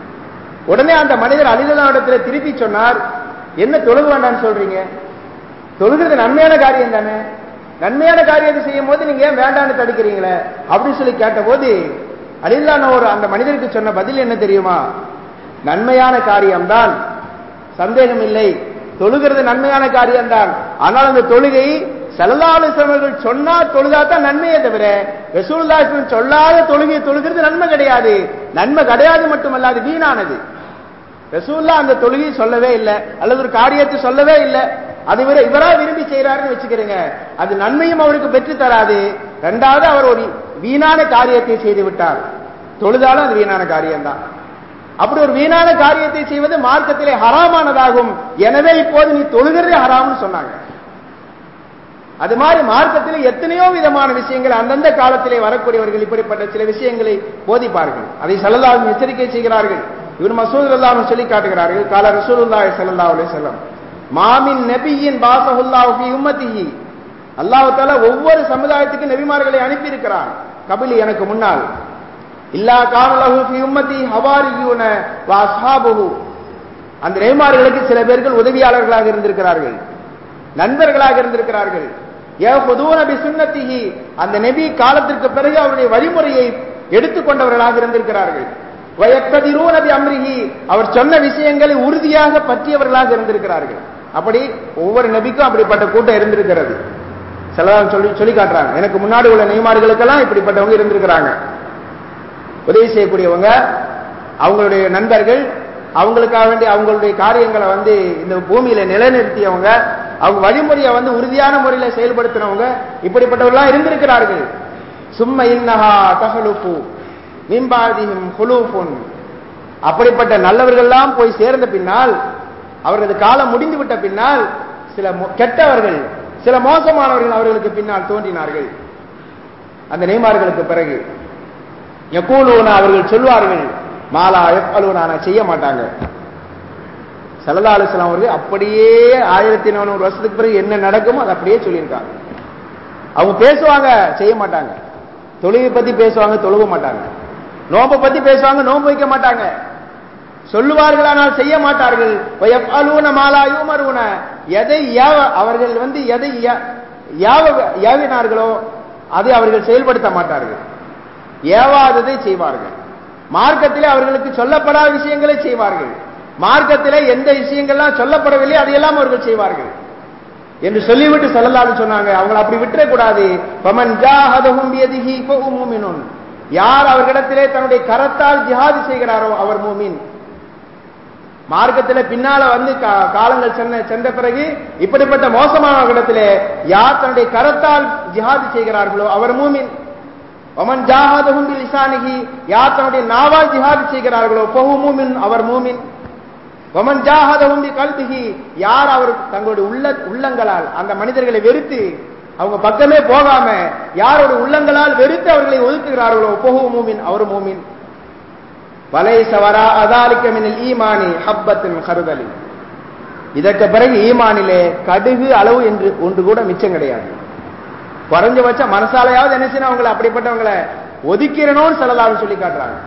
உடனே அந்த மனிதர் அலிதுல்லாவிடத்துல திருப்பி சொன்னார் என்ன தொழுக வேண்டாம்னு சொல்றீங்க தொழுகிறது நன்மையான காரியம் தானே நன்மையான காரியத்தை செய்யும் போது நீங்க ஏன் வேண்டாம்னு தடுக்கிறீங்களே அப்படின்னு சொல்லி கேட்டபோது அலில்லான ஒரு அந்த மனிதருக்கு சொன்ன பதில் என்ன தெரியுமா நன்மையான காரியம்தான் சந்தேகம் இல்லை தொழுகிறது நன்மையான காரியம்தான் ஆனால் அந்த தொழுகை செல்லாலிசவர்கள் சொன்னா தொழுதாதான் நன்மையே தவிர ரசூல்லாஸ்லம் சொல்லாத தொழுகையை தொழுகிறது நன்மை கிடையாது நன்மை கிடையாது மட்டுமல்ல அது வீணானது ரசூல்லா அந்த தொழுகையை சொல்லவே இல்லை அல்லது ஒரு காரியத்தை சொல்லவே இல்லை அது இவர இவரா விரும்பி செய்யறாருன்னு வச்சுக்கிறீங்க அது நன்மையும் அவருக்கு பெற்று தராது ரெண்டாவது அவர் ஒரு வீணான காரியத்தை செய்து விட்டார் தொழுதாலும் அது வீணான காரியம்தான் அப்படி ஒரு வீணான காரியத்தை செய்வது மார்க்கத்திலே ஹராமானதாகும் எனவே இப்போது நீ தொழுகிறதே ஹராம்னு சொன்னாங்க அது மாதிரி மார்க்கத்திலே எத்தனையோ விதமான விஷயங்கள் அந்தந்த காலத்திலே வரக்கூடியவர்கள் இப்படிப்பட்ட சில விஷயங்களை போதிப்பார்கள் அதை சல்லல்லாஹு எச்சரிக்கை செய்கிறார்கள் இவர் மசூத் அல்லாஹ் சொல்லி காட்டுகிறார்கள் கால ரசூலுல்லாஹி ஸல்லல்லாஹு அலைஹி வஸல்லம் மாமின் நபியின் பாசஹுல்லாஹு ஃபீ உம்மத்திஹி அல்லாஹ் தஆலா ஒவ்வொரு சமுதாயத்துக்கு நபிமார்களை அனுப்பி இருக்கிறான் கபிலி எனக்கு முன்னால் இல்லா கானலஹு ஃபீ உம்மத்தி ஹவாரியூன வ அஸ்ஹாபுஹு அந்த நபிமார்களுக்கு சில பேர்கள் உதவியாளர்களாக இருந்திருக்கிறார்கள் நண்பர்களாக இருந்திருக்கிறார்கள் யஹுதூன பி சுன்னத்திஹி அந்த நபி காலத்திற்கு பிறகு அவருடைய வழிமுறையை எடுத்துக்கொண்டவர்களாக இருந்திருக்கிறார்கள் வயக்கதிரூன பி அம்ரிஹி அவர் சொன்ன விஷயங்களை உறுதியாக பற்றியவர்களாக இருந்திருக்கிறார்கள் அப்படி ஒவ்வொரு நபிக்கும் அப்படிப்பட்ட கூட்டம் இருந்திருக்கிறது சிலதான் சொல்லி சொல்லி காட்டுறாங்க எனக்கு முன்னாடி உள்ள நெய்மார்களுக்கெல்லாம் இப்படிப்பட்டவங்க இருந்திருக்கிறாங்க உதவி செய்யக்கூடியவங்க அவங்களுடைய நண்பர்கள் அவங்களுக்காக வேண்டி அவங்களுடைய காரியங்களை வந்து இந்த பூமியில நிலைநிறுத்தியவங்க அவங்க வழிமுறையை வந்து உறுதியான முறையில் செயல்படுத்தினவங்க இப்படிப்பட்டவர்களாம் இருந்திருக்கிறார்கள் சும்ம இன்னஹா தஹலுஃபு மிம்பாதிஹிம் ஹுலூஃபுன் அப்படிப்பட்ட நல்லவர்கள்லாம் போய் சேர்ந்த பின்னால் அவர்களது காலம் முடிந்து விட்ட பின்னால் சில மோ- கெட்டவர்கள் சில மோசமானவர்கள் அவர்களுக்கு பின்னால் தோன்றினார்கள் அந்த நெய்மார்களுக்கு பிறகு யகூலூன அவர்கள் சொல்வார்கள் மாலா எஃப்அலூன ஆனா செய்ய மாட்டாங்க சல்லா அலிஸ்லாம் அவர்கள் அப்படியே ஆயிரத்தி நானூறு வருஷத்துக்கு பிறகு என்ன நடக்குமோ அதை அப்படியே சொல்லியிருக்காங்க அவங்க பேசுவாங்க செய்ய மாட்டாங்க தொழுகை பத்தி பேசுவாங்க தொழுக மாட்டாங்க நோம்பை பத்தி பேசுவாங்க நோன்பு வைக்க மாட்டாங்க சொல்லுவார்கள் ஆனால் செய்ய மாட்டார்கள் வயஃப்அலூன மாலா யூமரூன எதை ஏவ அவர்கள் வந்து எதை ஏ- ஏவ- ஏவினார்களோ அதை அவர்கள் செயல்படுத்த மாட்டார்கள் ஏவாததை செய்வார்கள் மார்க்கத்திலே அவர்களுக்கு சொல்லப்படாத விஷயங்களை செய்வார்கள் மார்க்கத்திலே எந்த விஷயங்கள்லாம் சொல்லப்படவில்லை அதையெல்லாம் அவர்கள் செய்வார்கள் என்று சொல்லிவிட்டு செல்லலாம்னு சொன்னாங்க அவங்களை அப்படி விட்டுறக்கூடாது பமன் ஜாஹதஹும் பியதிஹி ஃபஹும் மூமினுன் யார் அவர்களிடத்திலே தன்னுடைய கரத்தால் ஜிஹாது செய்கிறாரோ அவர் மூமின் மார்க்கத்திலே பின்னால வந்து கா- காலங்கள் சென்ற சென்ற பிறகு இப்படிப்பட்ட மோசமானவர்களிடத்திலே யார் தன்னுடைய கரத்தால் ஜிஹாது செய்கிறார்களோ அவர் மூமின் ஒமன் ஜாஹதஹும் பில் லிசானிஹி யார் தன்னுடைய நாவால் ஜிஹாது செய்கிறார்களோ ஃபஹு மூமின் அவர் மூமின் ஒமன் ஜாஹதஹும் பி கல்பிஹி யார் அவர் தங்களுடைய உள்ள உள்ளங்களால் அந்த மனிதர்களை வெறுத்து அவங்க பக்கமே போகாம யாரோட உள்ளங்களால் வெறுத்து அவர்களை ஒதுக்குகிறார்களோ ஃபஹு மூமின் அவர் மூமின் வலைச வரா அதாலிக்க மினல் ஈமானி ஹப்பத்தின் கருதலி இதற்கு பிறகு ஈமானிலே கடுகு அளவு என்று ஒன்று கூட மிச்சம் கிடையாது குறைஞ்சபட்ச மனசாலையாவது என்ன செய்யணும் அவங்களை அப்படிப்பட்டவங்களை ஒதுக்கிறணும்னு சொல்லலாம்னு சொல்லி காட்டுறாங்க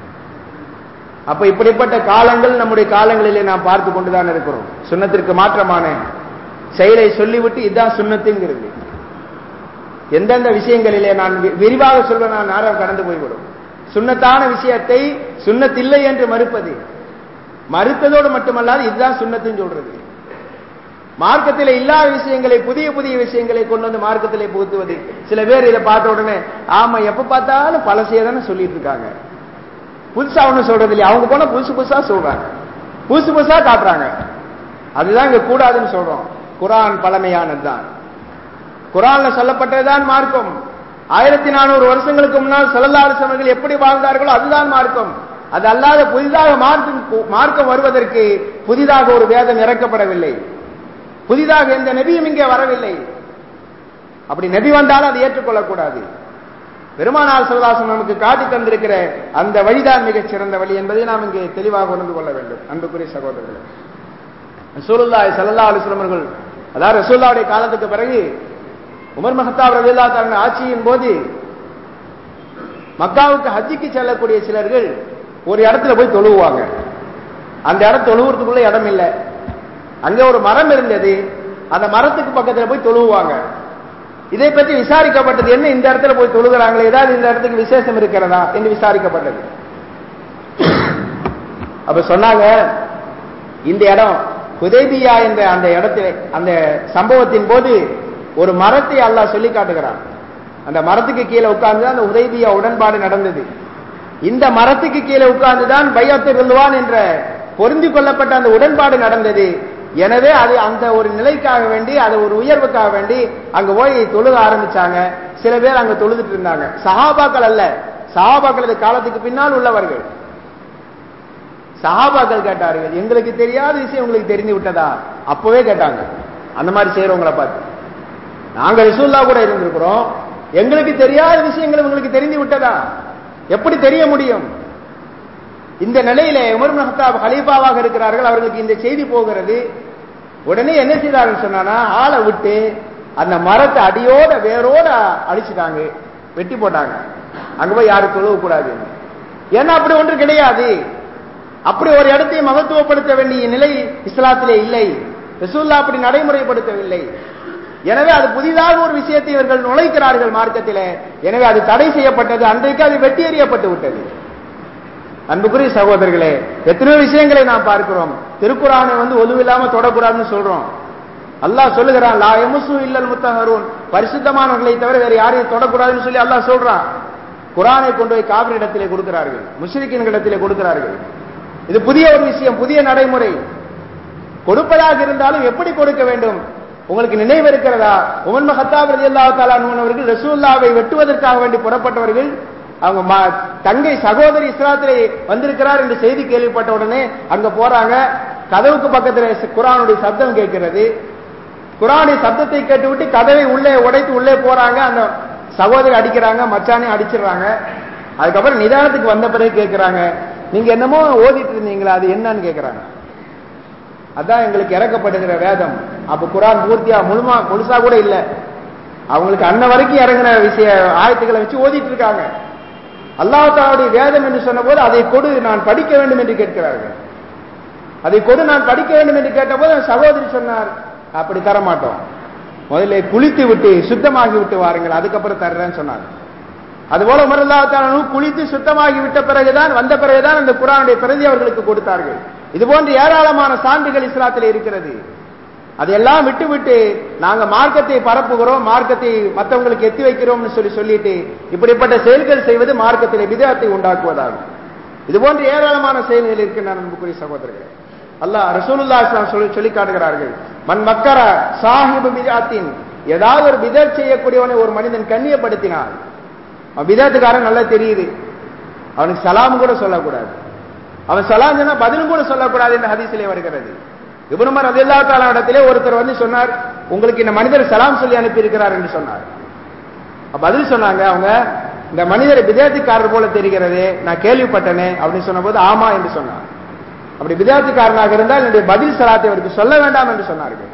அப்ப இப்படிப்பட்ட காலங்கள் நம்முடைய காலங்களிலே நாம் பார்த்து கொண்டுதான் இருக்கிறோம் சுண்ணத்திற்கு மாற்றமான செயலை சொல்லிவிட்டு இதுதான் சுண்ணத்துங்கிறது எந்தெந்த விஷயங்களிலே நான் வி- விரிவாக சொல்ல நான் நேரம் கடந்து போய்விடும் சுண்ணத்தான விஷயத்தை சுண்ணத்தில்லை என்று மறுப்பது மறுத்ததோடு மட்டுமல்லாது இதுதான் சுண்ணத்துன்னு சொல்றது மார்க்கத்தில் இல்லாத விஷயங்களை புதிய புதிய விஷயங்களை கொண்டு வந்து மார்க்கத்திலே புகுத்துவது சில பேர் இதை பார்த்த உடனே ஆமா எப்ப பார்த்தாலும் பழசையே தானே சொல்லிட்டு இருக்காங்க புதுசா ஒண்ணும் சொல்றது இல்லையா அவங்க போனா புதுசு புதுசா சொல்றாங்க புதுசு புதுசா காட்டுறாங்க அதுதான் இங்க கூடாதுன்னு சொல்றோம் குரான் பழமையானதுதான் குரான்ல சொல்லப்பட்டதுதான் மார்க்கம் ஆயிரத்தி நானூறு வருஷங்களுக்கு முன்னால் செல்லல்லாறு அவர்கள் எப்படி வாழ்ந்தார்களோ அதுதான் மார்க்கம் அது அல்லாத புதிதாக மார்க்கம் மார்க்கம் வருவதற்கு புதிதாக ஒரு வேதம் இறக்கப்படவில்லை புதிதாக எந்த நபியும் இங்கே வரவில்லை அப்படி நபி வந்தாலும் அதை ஏற்றுக்கொள்ளக்கூடாது பெருமானார் சிவதாசன் நமக்கு காட்டி தந்திருக்கிற அந்த வழிதான் மிகச் சிறந்த வழி என்பதை நாம் இங்கே தெளிவாக உணர்ந்து கொள்ள வேண்டும் அன்புக்குரிய சகோதரர்களே ரசூலுல்லாஹி ஸல்லல்லாஹு அலைஹி வஸல்லம் அவர்கள் அதாவது ரசூலுல்லாஹுடைய காலத்துக்கு பிறகு உமர் மஹத்தாப் ரலியல்லாஹு தஆலா ஆட்சியின் போது மக்காவுக்கு ஹஜ்ஜிக்கு செல்லக்கூடிய சிலர்கள் ஒரு இடத்துல போய் தொழுவாங்க அந்த இடம் தொழுவுறதுக்குள்ள இடம் இல்லை அங்க ஒரு மரம் இருந்தது அந்த மரத்துக்கு பக்கத்துல போய் தொழுவாங்க இதை பற்றி விசாரிக்கப்பட்டது என்ன இந்த இடத்துல போய் தொழுகிறாங்களே ஏதாவது இந்த இடத்துக்கு விசேஷம் இருக்கிறதா என்று விசாரிக்கப்பட்டது அப்ப சொன்னாங்க இந்த இடம் ஹுதைபியா என்ற அந்த இடத்துல அந்த சம்பவத்தின் போது ஒரு மரத்தை அல்லாஹ் சொல்லி காட்டுகிறான் அந்த மரத்துக்கு கீழே உட்கார்ந்து அந்த உதைபியா உடன்பாடு நடந்தது இந்த மரத்துக்கு கீழே உட்கார்ந்துதான் பையத்தை வெல்லுவான் என்ற பொருந்தி கொள்ளப்பட்ட அந்த உடன்பாடு நடந்தது எனவே அது அந்த ஒரு நிலைக்காக வேண்டி அது ஒரு உயர்வுக்காக வேண்டி அங்க போய் தொழுக ஆரம்பிச்சாங்க சில பேர் அங்க தொழுதுட்டு இருந்தாங்க சஹாபாக்கள் அல்ல சஹாபாக்களது காலத்துக்கு பின்னால் உள்ளவர்கள் சஹாபாக்கள் கேட்டார்கள் எங்களுக்கு தெரியாத விஷயம் உங்களுக்கு தெரிந்து விட்டதா அப்பவே கேட்டாங்க அந்த மாதிரி செய்யறவங்கள பார்த்து நாங்க ரிசூல்லா கூட இருந்திருக்கிறோம் எங்களுக்கு தெரியாத விஷயங்கள் உங்களுக்கு தெரிந்து விட்டதா எப்படி தெரிய முடியும் இந்த நிலையில உமர் மஹத்தாப் ஹலீஃபாவாக இருக்கிறார்கள் அவர்களுக்கு இந்த செய்தி போகிறது உடனே என்ன செய்தார்கள் சொன்னானா ஆளை விட்டு அந்த மரத்தை அடியோட வேரோட அழிச்சிட்டாங்க வெட்டி போட்டாங்க அங்க போய் யாரும் தொழுவ கூடாது ஏன்னா அப்படி ஒன்று கிடையாது அப்படி ஒரு இடத்தை மகத்துவப்படுத்த வேண்டிய நிலை இஸ்லாத்திலே இல்லை ரசூல்லா அப்படி நடைமுறைப்படுத்தவில்லை எனவே அது புதிதாக ஒரு விஷயத்தை இவர்கள் நுழைக்கிறார்கள் மார்க்கத்திலே எனவே அது தடை செய்யப்பட்டது அன்றைக்கு அது வெட்டி எறியப்பட்டு விட்டது அன்புக்குரிய சகோதரர்களே எத்தனையோ விஷயங்களை நாம் பார்க்கிறோம் திருக்குறானை வந்து ஒதுவில்லாம தொடக்கூடாதுன்னு சொல்றோம் அல்லாஹ் சொல்லுகிறான் லா எமுசு இல்லல் முத்தஹரூன் பரிசுத்தமானவர்களை தவிர வேற யாரையும் தொடக்கூடாதுன்னு சொல்லி அல்லாஹ் சொல்றான் குரானை கொண்டு போய் காவிரி இடத்திலே கொடுக்கிறார்கள் முஸ்லிக்கின் இடத்திலே கொடுக்கிறார்கள் இது புதிய ஒரு விஷயம் புதிய நடைமுறை கொடுப்பதாக இருந்தாலும் எப்படி கொடுக்க வேண்டும் உங்களுக்கு நினைவு இருக்கிறதா உமன் மஹத்தாப் ரலியல்லாஹு தஆலா அவர்கள் ரசூலுல்லாவை வெட்டுவதற்காக வேண்டி புறப்பட்டவர்கள் அவங்க ம- தங்கை சகோதரி இஸ்லாத்திலே வந்திருக்கிறார் என்று செய்தி கேள்விப்பட்ட உடனே அங்க போறாங்க கதவுக்கு பக்கத்துல குரானுடைய சப்தம் கேட்கிறது குரானுடைய சப்தத்தை கேட்டுவிட்டு கதவை உள்ளே உடைத்து உள்ளே போறாங்க அந்த சகோதரி அடிக்கிறாங்க மச்சானே அடிச்சிடுறாங்க அதுக்கப்புறம் நிதானத்துக்கு வந்த பிறகு கேட்கிறாங்க நீங்க என்னமோ ஓதிட்டு இருந்தீங்களா அது என்னன்னு கேட்கிறாங்க அதான் எங்களுக்கு இறக்கப்படுகிற வேதம் அப்ப குரான் பூர்த்தியா முழுமா முழுசா கூட இல்ல அவங்களுக்கு அன்ன வரைக்கும் இறங்கின விஷய ஆயத்துக்களை வச்சு ஓதிட்டு இருக்காங்க அல்லாஹாவுடைய வேதம் என்று சொன்னபோது அதை கொடு நான் படிக்க வேண்டும் என்று கேட்கிறார்கள் அதை கொடு நான் படிக்க வேண்டும் என்று கேட்டபோது அந்த சகோதரி சொன்னார் அப்படி தர மாட்டோம் முதல்ல குளித்து விட்டு சுத்தமாகி விட்டு வாருங்கள் அதுக்கப்புறம் தர்றேன்னு சொன்னார் அதுபோல உமரல்லாத்தாலும் குளித்து சுத்தமாகி விட்ட பிறகுதான் வந்த பிறகுதான் அந்த குரானுடைய பிரதி அவர்களுக்கு கொடுத்தார்கள் இது போன்ற ஏராளமான சான்றுகள் இஸ்லாத்தில் இருக்கிறது அதையெல்லாம் விட்டு விட்டு நாங்க மார்க்கத்தை பரப்புகிறோம் மார்க்கத்தை மற்றவங்களுக்கு எத்தி வைக்கிறோம்னு சொல்லி சொல்லிட்டு இப்படிப்பட்ட செயல்கள் செய்வது மார்க்கத்திலே விதத்தை உண்டாக்குவதாகும் இது போன்ற ஏராளமான செயல்கள் இருக்கின்றன அன்புக்குரிய சகோதரர்களே அல்லாஹ் ரசூலுல்லாஹி ஸல்லல்லாஹு அலைஹி வஸல்லம் சொல்லி காட்டுகிறார்கள் மன் மக்கர சாஹிபு பிதாத்தின் ஏதாவது ஒரு பிதர் செய்யக்கூடியவனை ஒரு மனிதன் கண்ணியப்படுத்தினார் அவன் பிதாத்துக்காரன் நல்லா தெரியுது அவனுக்கு சலாம் கூட சொல்லக்கூடாது அவன் சலாம் சொன்னா பதிலும் கூட சொல்லக்கூடாது என்று ஹதீஸிலே வருகிறது இப்னுமர் ரலியல்லாஹு தஆலா இடத்திலே ஒருத்தர் வந்து சொன்னார் உங்களுக்கு இந்த மனிதர் சலாம் சொல்லி அனுப்பி இருக்கிறார் என்று சொன்னார் அப்ப பதில் சொன்னாங்க அவங்க இந்த மனிதர் விதேயத்துக்காரர் போல தெரிகிறது நான் கேள்விப்பட்டனே அப்படின்னு சொன்னபோது ஆமா என்று சொன்னார் அப்படி விதேயத்துக்காரனாக இருந்தால் என்னுடைய பதில் சலாத்தை அவருக்கு சொல்ல வேண்டாம் என்று சொன்னார்கள்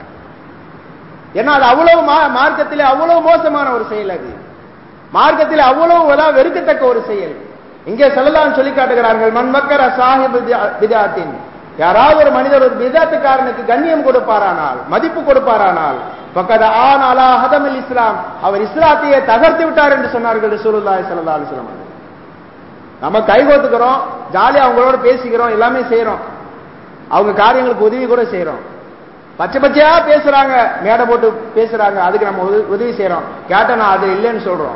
ஏன்னா அது அவ்வளவு மா- மார்க்கத்திலே அவ்வளவு மோசமான ஒரு செயல் அது மார்க்கத்தில் அவ்வளவு அதாவது வெறுக்கத்தக்க ஒரு செயல் இங்கே சொல்லலாம் சொல்லி காட்டுகிறார்கள் மண்மக்கர சாஹிப் பிதாத்தின் யாராவது ஒரு மனிதர் ஒரு பிதாத்துக்காரனுக்கு கண்ணியம் கொடுப்பாரானால் மதிப்பு கொடுப்பாரானால் பக்கத ஆன் அலா ஹதமில் இஸ்லாம் அவர் இஸ்லாத்தையே தகர்த்து விட்டார் என்று சொன்னார்கள் ரசூலுல்லாஹி ஸல்லல்லாஹு அலைஹி வஸல்லம் அவர்கள். நம்ம கைகோத்துக்கிறோம் ஜாலியா அவங்களோட பேசிக்கிறோம் எல்லாமே செய்யறோம் அவங்க காரியங்களுக்கு உதவி கூட செய்யறோம் பச்சை பச்சையா பேசுறாங்க மேடை போட்டு பேசுறாங்க அதுக்கு நம்ம உதவி- உதவி செய்யறோம் கேட்ட நான் அது இல்லைன்னு சொல்றோம்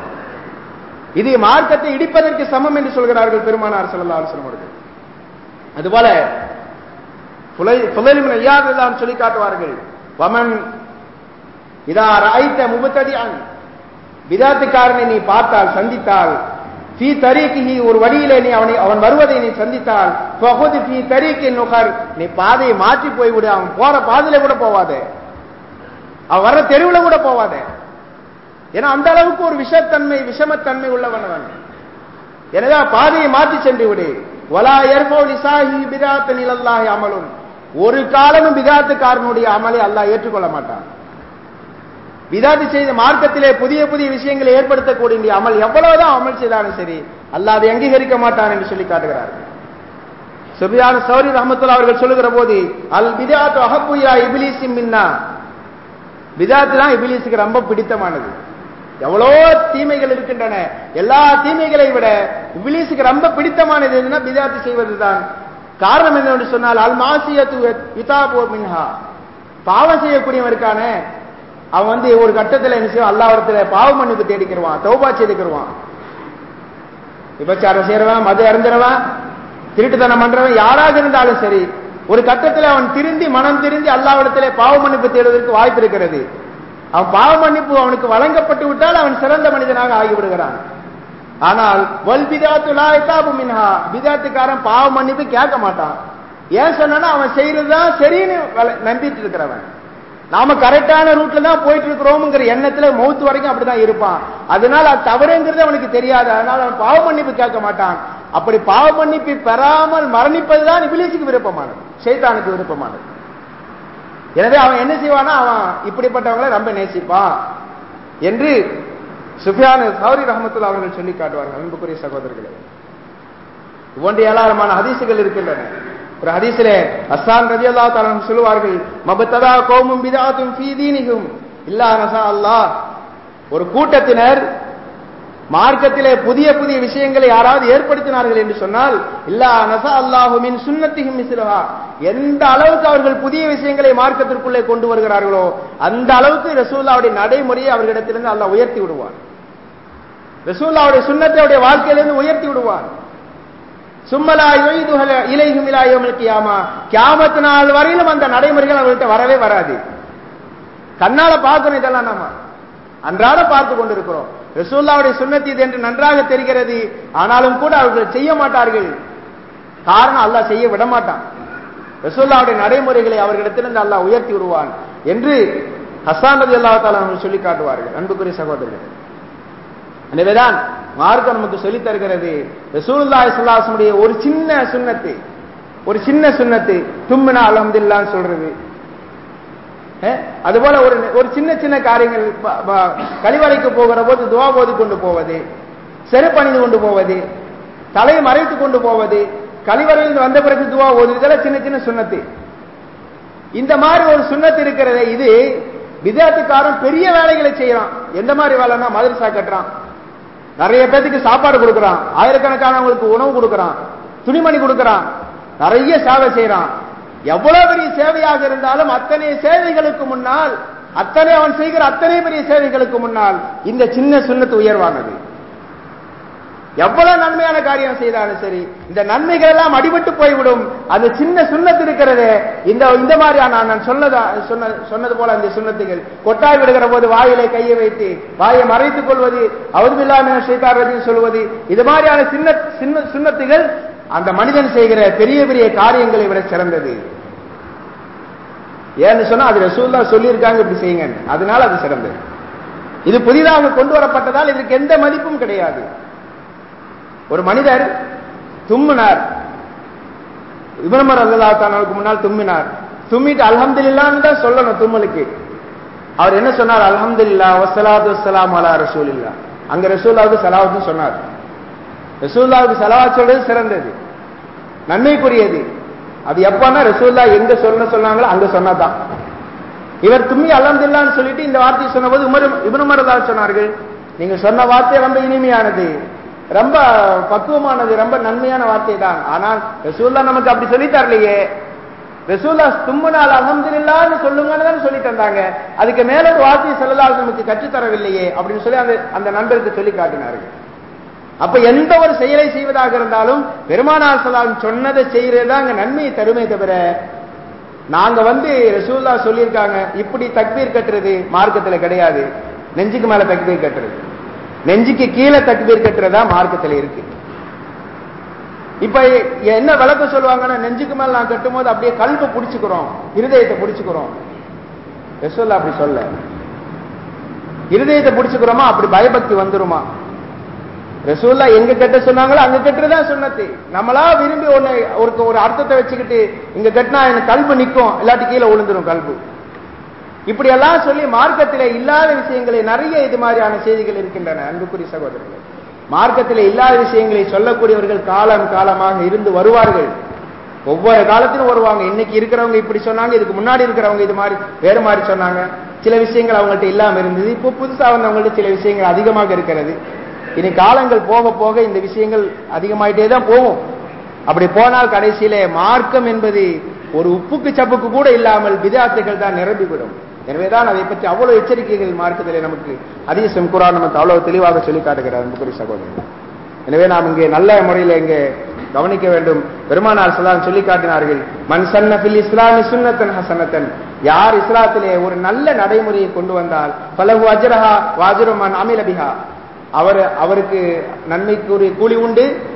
இது மார்க்கத்தை இடிப்பதற்கு சமம் என்று சொல்கிறார்கள் பெருமானார் ஸல்லல்லாஹு அலைஹி வஸல்லம் அவர்கள் அதுபோல புலைலிமின் ஐயாவெல்லாம் சொல்லி காட்டுவார்கள் வமன் இதா ராய்த்த முபத்தடியான் விதாத்துக்காரனை நீ பார்த்தால் சந்தித்தால் ஃபீ தரீக்கிஹி ஒரு வழியிலே நீ அவனை அவன் வருவதை நீ சந்தித்தால் ஃபஹுத் ஃபீ தரீக்கின் நுகர் நீ பாதையை மாற்றி போய்விடு அவன் போற பாதையில கூட போவாதே அவன் வர்ற தெருவுல கூட போவாதே ஏன்னா அந்த அளவுக்கு ஒரு விஷத்தன்மை விஷமத்தன்மை உள்ளவன் அவன் எனவே பாதையை மாற்றி சென்று விடு வலா எர்போ லிசாஹி பிதாத்து நிலல்லாஹி அமலும் ஒரு காலமும் பிதாத்துக்காரனுடைய அமலை அல்லாஹ் ஏற்றுக்கொள்ள மாட்டான் விதாத்து செய்த மார்க்கத்திலே புதிய புதிய விஷயங்களை ஏற்படுத்தக்கூடிய அமல் எவ்வளவுதான் அமல் செய்தாலும் சரி அல்லாஹ் அதை அங்கீகரிக்க மாட்டான் என்று சொல்லி காட்டுகிறார்கள் சுபியான சௌரி ரஹமத்துல்லா அவர்கள் சொல்லுகிற போது அல் பிதாத்து அஹப்புயா இபிலிசி மின்னா பிதாத்து தான் இபிலிஸுக்கு ரொம்ப பிடித்தமானது எவ்வளோ தீமைகள் இருக்கின்றன எல்லா தீமைகளை விட இபிலிஸுக்கு ரொம்ப பிடித்தமானது எதுனா பிதாத்து செய்வதுதான் காரணம் என்னவென்று சொன்னால் அல் மாசியத்து யுதாபோ மின்ஹா பாவம் செய்யக்கூடியவருக்கான அவன் வந்து ஒரு கட்டத்தில் என்ன செய்வான் அல்லாவிடத்துல பாவ மன்னிப்பு தேடிக்கிடுவான் தௌபா செய்துக்கிடுவான் விபச்சாரம் செய்யறவன் மது அருந்துறவன் திருட்டுத்தனம் பண்றவன் யாராக இருந்தாலும் சரி ஒரு கட்டத்தில் அவன் திருந்தி மனம் திருந்தி அல்லாவிடத்திலே பாவ மன்னிப்பு தேடுவதற்கு வாய்ப்பு இருக்கிறது அவன் பாவ மன்னிப்பு அவனுக்கு வழங்கப்பட்டு விட்டால் அவன் சிறந்த மனிதனாக ஆகிவிடுகிறான் ஆனால் வல் பிதாத்து லா இதாபு மின்ஹா பிதாத்துக்காரன் பாவ மன்னிப்பு கேட்க மாட்டான் ஏன் சொன்னா அவன் செய்யறதுதான் சரின்னு வல- நம்பிட்டு இருக்கிறவன் நாம கரெக்டான ரூட்ல தான் போயிட்டு இருக்கிறோம்ங்கிற எண்ணத்துல மௌத்து வரைக்கும் அப்படிதான் இருப்பான் அதனால அது தவறுங்கிறது அவனுக்கு தெரியாது அதனால அவன் பாவ மன்னிப்பு கேட்க மாட்டான் அப்படி பாவ மன்னிப்பு பெறாமல் மரணிப்பதுதான் இபிலிசுக்கு விருப்பமானது ஷைத்தானுக்கு விருப்பமானது எனவே அவன் என்ன செய்வானா அவன் இப்படிப்பட்டவங்களை ரொம்ப நேசிப்பான் என்று சுஃபியான் சௌரி ரஹமத்துல்லா அவர்கள் சொல்லி காட்டுவார்கள் அன்புக்குரிய சகோதரர்களே இவ்வொன்று ஏராளமான ஹதீசுகள் இருக்கின்றன ஒரு ஹதீஸிலே அஸ்ஸான் ரலியல்லாஹு தஆலா அன்ஹு சொல்லுவார்கள் மபத்ததா கௌமும் பிதாத்தும் ஃபீ தீனிஹும் இல்லா நஸா அல்லாஹ் ஒரு கூட்டத்தினர் மார்க்கத்திலே புதிய புதிய விஷயங்களை யாராவது ஏற்படுத்தினார்கள் என்று சொன்னால் இல்லா நசா அல்லாஹு மின் சுன்னத்திஹிம் மிஸ்லுஹா எந்த அளவுக்கு அவர்கள் புதிய விஷயங்களை மார்க்கத்திற்குள்ளே கொண்டு வருகிறார்களோ அந்த அளவுக்கு ரசூல்லாவுடைய நடைமுறையை அவர்களிடத்திலிருந்து அல்லாஹ் உயர்த்தி விடுவான் ரசூல்லாவுடைய சுன்னத்தை அவருடைய வாழ்க்கையிலிருந்து உயர்த்தி விடுவான் சும்மலா யுய்துஹல இலைஹும் இலா யௌமில் கியாமா கியாமத் நாள் வரையிலும் அந்த நடைமுறைகள் அவர்கள்ட்ட வரவே வராது கண்ணால பார்க்கணும் இதெல்லாம் நாம அன்றாட பார்த்து கொண்டிருக்கிறோம் ரசூல்லாவுடைய சுன்னத்தி இது என்று நன்றாக தெரிகிறது ஆனாலும் கூட அவர்கள் செய்ய மாட்டார்கள் காரணம் அல்லாஹ் செய்ய விட மாட்டான் ரசூல்லாவுடைய நடைமுறைகளை அவர்களிடத்திலிருந்து அல்லாஹ் உயர்த்தி விடுவான் என்று ஹசான் ரதி அல்லா சொல்லி காட்டுவார்கள் அன்புக்குரிய சகோதரர்கள் எனவேதான் மார்க்கம் நமக்கு சொல்லித் தருகிறது ரசூலுல்லாஹி ஸல்லல்லாஹு அலைஹி வஸல்லம் ஒரு சின்ன சுன்னத்து ஒரு சின்ன சுன்னத்து தும்மினா அல்ஹம்துலில்லாஹ் சொல்றது அஹ், அதுபோல ஒரு ஒரு சின்ன சின்ன காரியங்கள் ப- ப- கழிவறைக்கு போகிற போது துவா ஓதி கொண்டு போவது செருப்பணிந்து கொண்டு போவது தலையை மறைத்து கொண்டு போவது கழிவறையில் வந்த பிறகு துவா ஓது இதெல்லாம் சின்ன சின்ன சுன்னத்து இந்த மாதிரி ஒரு சுண்ணத்து இருக்கிறதே இது விதேத்துக்காரன் பெரிய வேலைகளை செய்யறான் எந்த மாதிரி வேலைன்னா மதரசா கட்டுறான் நிறைய பேத்துக்கு சாப்பாடு கொடுக்கறான் ஆயிரக்கணக்கானவங்களுக்கு உணவு கொடுக்கறான் துணிமணி கொடுக்கறான் நிறைய சேவை செய்யறான் எவ்வளவு பெரிய சேவையாக இருந்தாலும் அத்தனை சேவைகளுக்கு முன்னால் அத்தனை அவன் செய்கிற அத்தனை பெரிய சேவைகளுக்கு முன்னால் இந்த சின்ன சுண்ணத்து உயர்வானது எவ்வளவு நன்மையான காரியம் செய்தாலும் சரி இந்த நன்மைகள் எல்லாம் அடிபட்டு போய்விடும் அந்த சின்ன சுண்ணத்து இருக்கிறதே இந்த இந்த மாதிரியான நான் சொன்னதா சொன்ன சொன்னது போல அந்த சுண்ணத்துகள் கொட்டாய் விடுகிற போது வாயிலை கையை வைத்து வாயை மறைத்துக் கொள்வது அவதுமில்லாம ஸ்ரீகாரஜன் சொல்வது இது மாதிரியான சின்ன சின்ன சுண்ணத்துகள் அந்த மனிதன் செய்கிற பெரிய பெரிய காரியங்களை விட சிறந்தது ஏன்னு சொன்னா அது ரசூல்லா சொல்லியிருக்காங்க இப்படி செய்யுங்க அதனால அது சிறந்தது இது புதிதாக கொண்டு வரப்பட்டதால் இதற்கு எந்த மதிப்பும் கிடையாது ஒரு மனிதர் தும்மினார் இப்ரமர் அல்லாத்தானுக்கு முன்னால் தும்மினார் தும்மிட்டு அல்ஹம்துலில்லான்னு தான் சொல்லணும் தும்மலுக்கு அவர் என்ன சொன்னார் அல்ஹம்துலில்லா வசலாத்து வசலாம் அலா ரசூலில்லா அங்க ரசூல்லாவுக்கு சலாவத்தும் சொன்னார் ரசூல்லாவுக்கு சலாவத் சொல்றது சிறந்தது நன்மைக்குரியது அது எப்பன்னா ரசூல்லா எங்க சொல்ல சொன்னாங்களோ அங்க சொன்னதான் இவர் தும்மி அல்ஹம்துலில்லான்னு சொல்லிட்டு இந்த வார்த்தையை சொன்னபோது உமர் இப்னு உமர் சொன்னார்கள் நீங்க சொன்ன வார்த்தை ரொம்ப இனிமையானது ரொம்ப பக்குவமானது ரொம்ப நன்மையான வார்த்தை தான் ஆனால் ரசூல்லா நமக்கு அப்படி சொல்லி தரலையே ரசூல்லா தும்முனால் அலமதுல்லான்னு சொல்லுங்கன்னு தான் சொல்லி தந்தாங்க அதுக்கு மேல ஒரு வார்த்தையை சொல்லலால் நமக்கு கற்றுத் தரவில்லையே அப்படின்னு சொல்லி அந்த அந்த நண்பருக்கு சொல்லி காட்டினார்கள் அப்ப எந்த ஒரு செயலை செய்வதாக இருந்தாலும் பெருமானார் சலாம் சொன்னதை செய்யறது தான் அங்க நன்மையை தருமே தவிர நாங்க வந்து ரசூல்லா சொல்லியிருக்காங்க இப்படி தக்பீர் கட்டுறது மார்க்கத்துல கிடையாது நெஞ்சுக்கு மேல தக்பீர் கட்டுறது நெஞ்சுக்கு கீழே தக்பீர் கட்டுறதா மார்க்கத்துல இருக்கு இப்ப என்ன விளக்கம் சொல்லுவாங்கன்னா நெஞ்சுக்கு மேல நான் கட்டும் போது அப்படியே கல்வை புடிச்சுக்கிறோம் இருதயத்தை புடிச்சுக்கிறோம் ரசூல்லா அப்படி சொல்ல இருதயத்தை புடிச்சுக்கிறோமா அப்படி பயபக்தி வந்துருமா ரசூல்லா எங்க கட்ட சொன்னாங்களோ அங்க கட்டுறதா சொன்னது நம்மளா விரும்பி ஒண்ணு ஒரு ஒரு அர்த்தத்தை வச்சுக்கிட்டு இங்க கட்டினா எனக்கு கல்பு நிக்கும் இல்லாட்டி கீழே விழுந்துரும் கல்பு இப்படி எல்லாம் சொல்லி மார்க்கத்திலே இல்லாத விஷயங்களை நிறைய இது மாதிரியான செய்திகள் இருக்கின்றன அன்புக்குரிய சகோதரர்கள் மார்க்கத்திலே இல்லாத விஷயங்களை சொல்லக்கூடியவர்கள் காலம் காலமாக இருந்து வருவார்கள் ஒவ்வொரு காலத்திலும் வருவாங்க இன்னைக்கு இருக்கிறவங்க இப்படி சொன்னாங்க இதுக்கு முன்னாடி இருக்கிறவங்க இது மாதிரி வேறு மாதிரி சொன்னாங்க சில விஷயங்கள் அவங்கள்ட்ட இல்லாம இருந்தது இப்போ புதுசா வந்தவங்கள்ட்ட சில விஷயங்கள் அதிகமாக இருக்கிறது இனி காலங்கள் போக போக இந்த விஷயங்கள் அதிகமாயிட்டே தான் போகும் அப்படி போனால் கடைசியிலே மார்க்கம் என்பது ஒரு உப்புக்கு சப்புக்கு கூட இல்லாமல் விதாத்துகள் தான் நிரம்பிவிடும் எனவேதான் அதை பற்றி அவ்வளவு எச்சரிக்கைகள் மார்க்கத்திலே நமக்கு அதிகம் குரான் நமக்கு அவ்வளவு தெளிவாக சொல்லி காட்டுகிறார் அன்புக்குரிய சகோதரர் எனவே நாம் இங்கே நல்ல முறையில் இங்கே கவனிக்க வேண்டும் பெருமானார் சொல்லாம் சொல்லி காட்டினார்கள் மன் சன்ன ஃபில் இஸ்லாமி சுன்னத்தன் ஹசனத்தன் யார் இஸ்லாத்திலே ஒரு நல்ல நடைமுறையை கொண்டு வந்தால் பலகு அஜரஹா வாஜுரமன் அமிலபிஹா அவர் அவருக்கு நன்மைக்குரிய கூலி உண்டு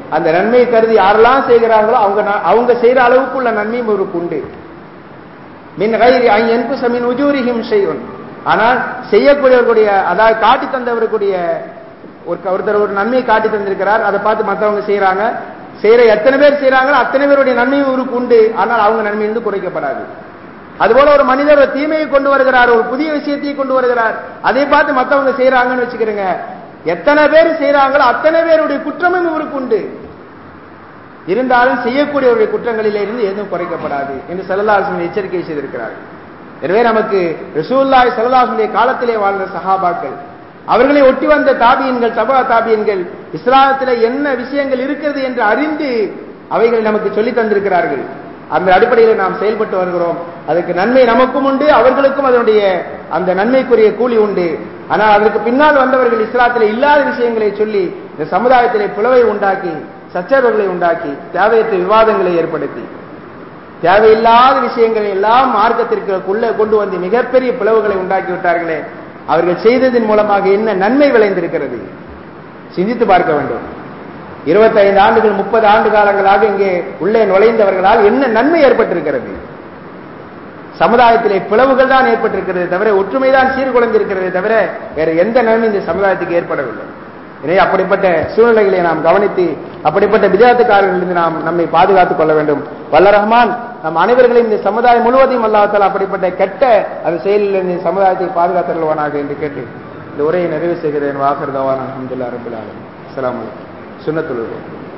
அந்த நன்மை கருதி யாரெல்லாம் செய்கிறாங்களோ அவங்க ந- அவங்க செய்யற அளவுக்குள்ள நன்மையும் ஒரு உண்டு மின் கைரி என்பு சமின் உஜூரிஹிம் செய்வன் ஆனால் செய்யக்கூடியவர்களுடைய அதாவது காட்டி தந்தவர்களுடைய ஒரு ஒருத்தர் ஒரு நன்மையை காட்டி தந்திருக்கிறார் அதை பார்த்து மற்றவங்க செய்யறாங்க செய்யற எத்தனை பேர் செய்யறாங்களோ அத்தனை பேருடைய நன்மையும் இவருக்கு உண்டு ஆனால் அவங்க நன்மையிலிருந்து குறைக்கப்படாது அதுபோல ஒரு மனிதர் ஒரு தீமையை கொண்டு வருகிறார் ஒரு புதிய விஷயத்தை கொண்டு வருகிறார் அதை பார்த்து மற்றவங்க செய்யறாங்கன்னு வச்சுக்கிறேங்க எத்தனை பேர் செய்யறாங்களோ அத்தனை பேருடைய குற்றமும் இவருக்கு உண்டு இருந்தாலும் செய்யக்கூடியவருடைய குற்றங்களிலே இருந்து எதுவும் குறைக்கப்படாது என்று சல்லல்லாஹு எச்சரிக்கை செய்திருக்கிறார் எனவே நமக்கு ரசூல்லாய் சல்லல்லாஹுடைய காலத்திலே வாழ்ந்த சஹாபாக்கள் அவர்களை ஒட்டி வந்த தாபியன்கள் சபா தாபியன்கள் இஸ்லாமத்தில் என்ன விஷயங்கள் இருக்கிறது என்று அறிந்து அவைகளை நமக்கு சொல்லி தந்திருக்கிறார்கள் அந்த அடிப்படையில் நாம் செயல்பட்டு வருகிறோம் அதுக்கு நன்மை நமக்கும் உண்டு அவர்களுக்கும் அதனுடைய அந்த நன்மைக்குரிய கூலி உண்டு ஆனால் அதற்கு பின்னால் வந்தவர்கள் இஸ்லாத்தில் இல்லாத விஷயங்களை சொல்லி இந்த சமுதாயத்திலே பிளவை உண்டாக்கி சச்சரவுகளை உண்டாக்கி தேவையற்ற விவாதங்களை ஏற்படுத்தி தேவையில்லாத விஷயங்களை எல்லாம் மார்க்கத்திற்குள்ள கொண்டு வந்து மிகப்பெரிய பிளவுகளை உண்டாக்கி விட்டார்களே அவர்கள் செய்ததன் மூலமாக என்ன நன்மை விளைந்திருக்கிறது சிந்தித்து பார்க்க வேண்டும் இருபத்தைந்து ஆண்டுகள் முப்பது ஆண்டு காலங்களாக இங்கே உள்ளே நுழைந்தவர்களால் என்ன நன்மை ஏற்பட்டிருக்கிறது சமுதாயத்திலே பிளவுகள் தான் ஏற்பட்டிருக்கிறது தவிர ஒற்றுமைதான் சீர்குலைந்திருக்கிறது தவிர வேற எந்த நன்மை இந்த சமுதாயத்துக்கு ஏற்படவில்லை எனவே அப்படிப்பட்ட சூழ்நிலைகளை நாம் கவனித்து அப்படிப்பட்ட விதத்துக்காரர்களிருந்து நாம் நம்மை பாதுகாத்துக் கொள்ள வேண்டும் வல்ல ரஹ்மான் நம் அனைவர்களையும் இந்த சமுதாயம் முழுவதையும் அல்லாத்தால் அப்படிப்பட்ட கெட்ட அந்த செயலில் இந்த சமுதாயத்தை பாதுகாத்தருள்வானாக என்று கேட்டு இந்த உரையை நிறைவு செய்கிறேன் வாகர்தவான் அஹமதுல்லா ரபுல் ஆலம் அஸ்ஸலாமு அலைக்கும் சுன்னத்துல்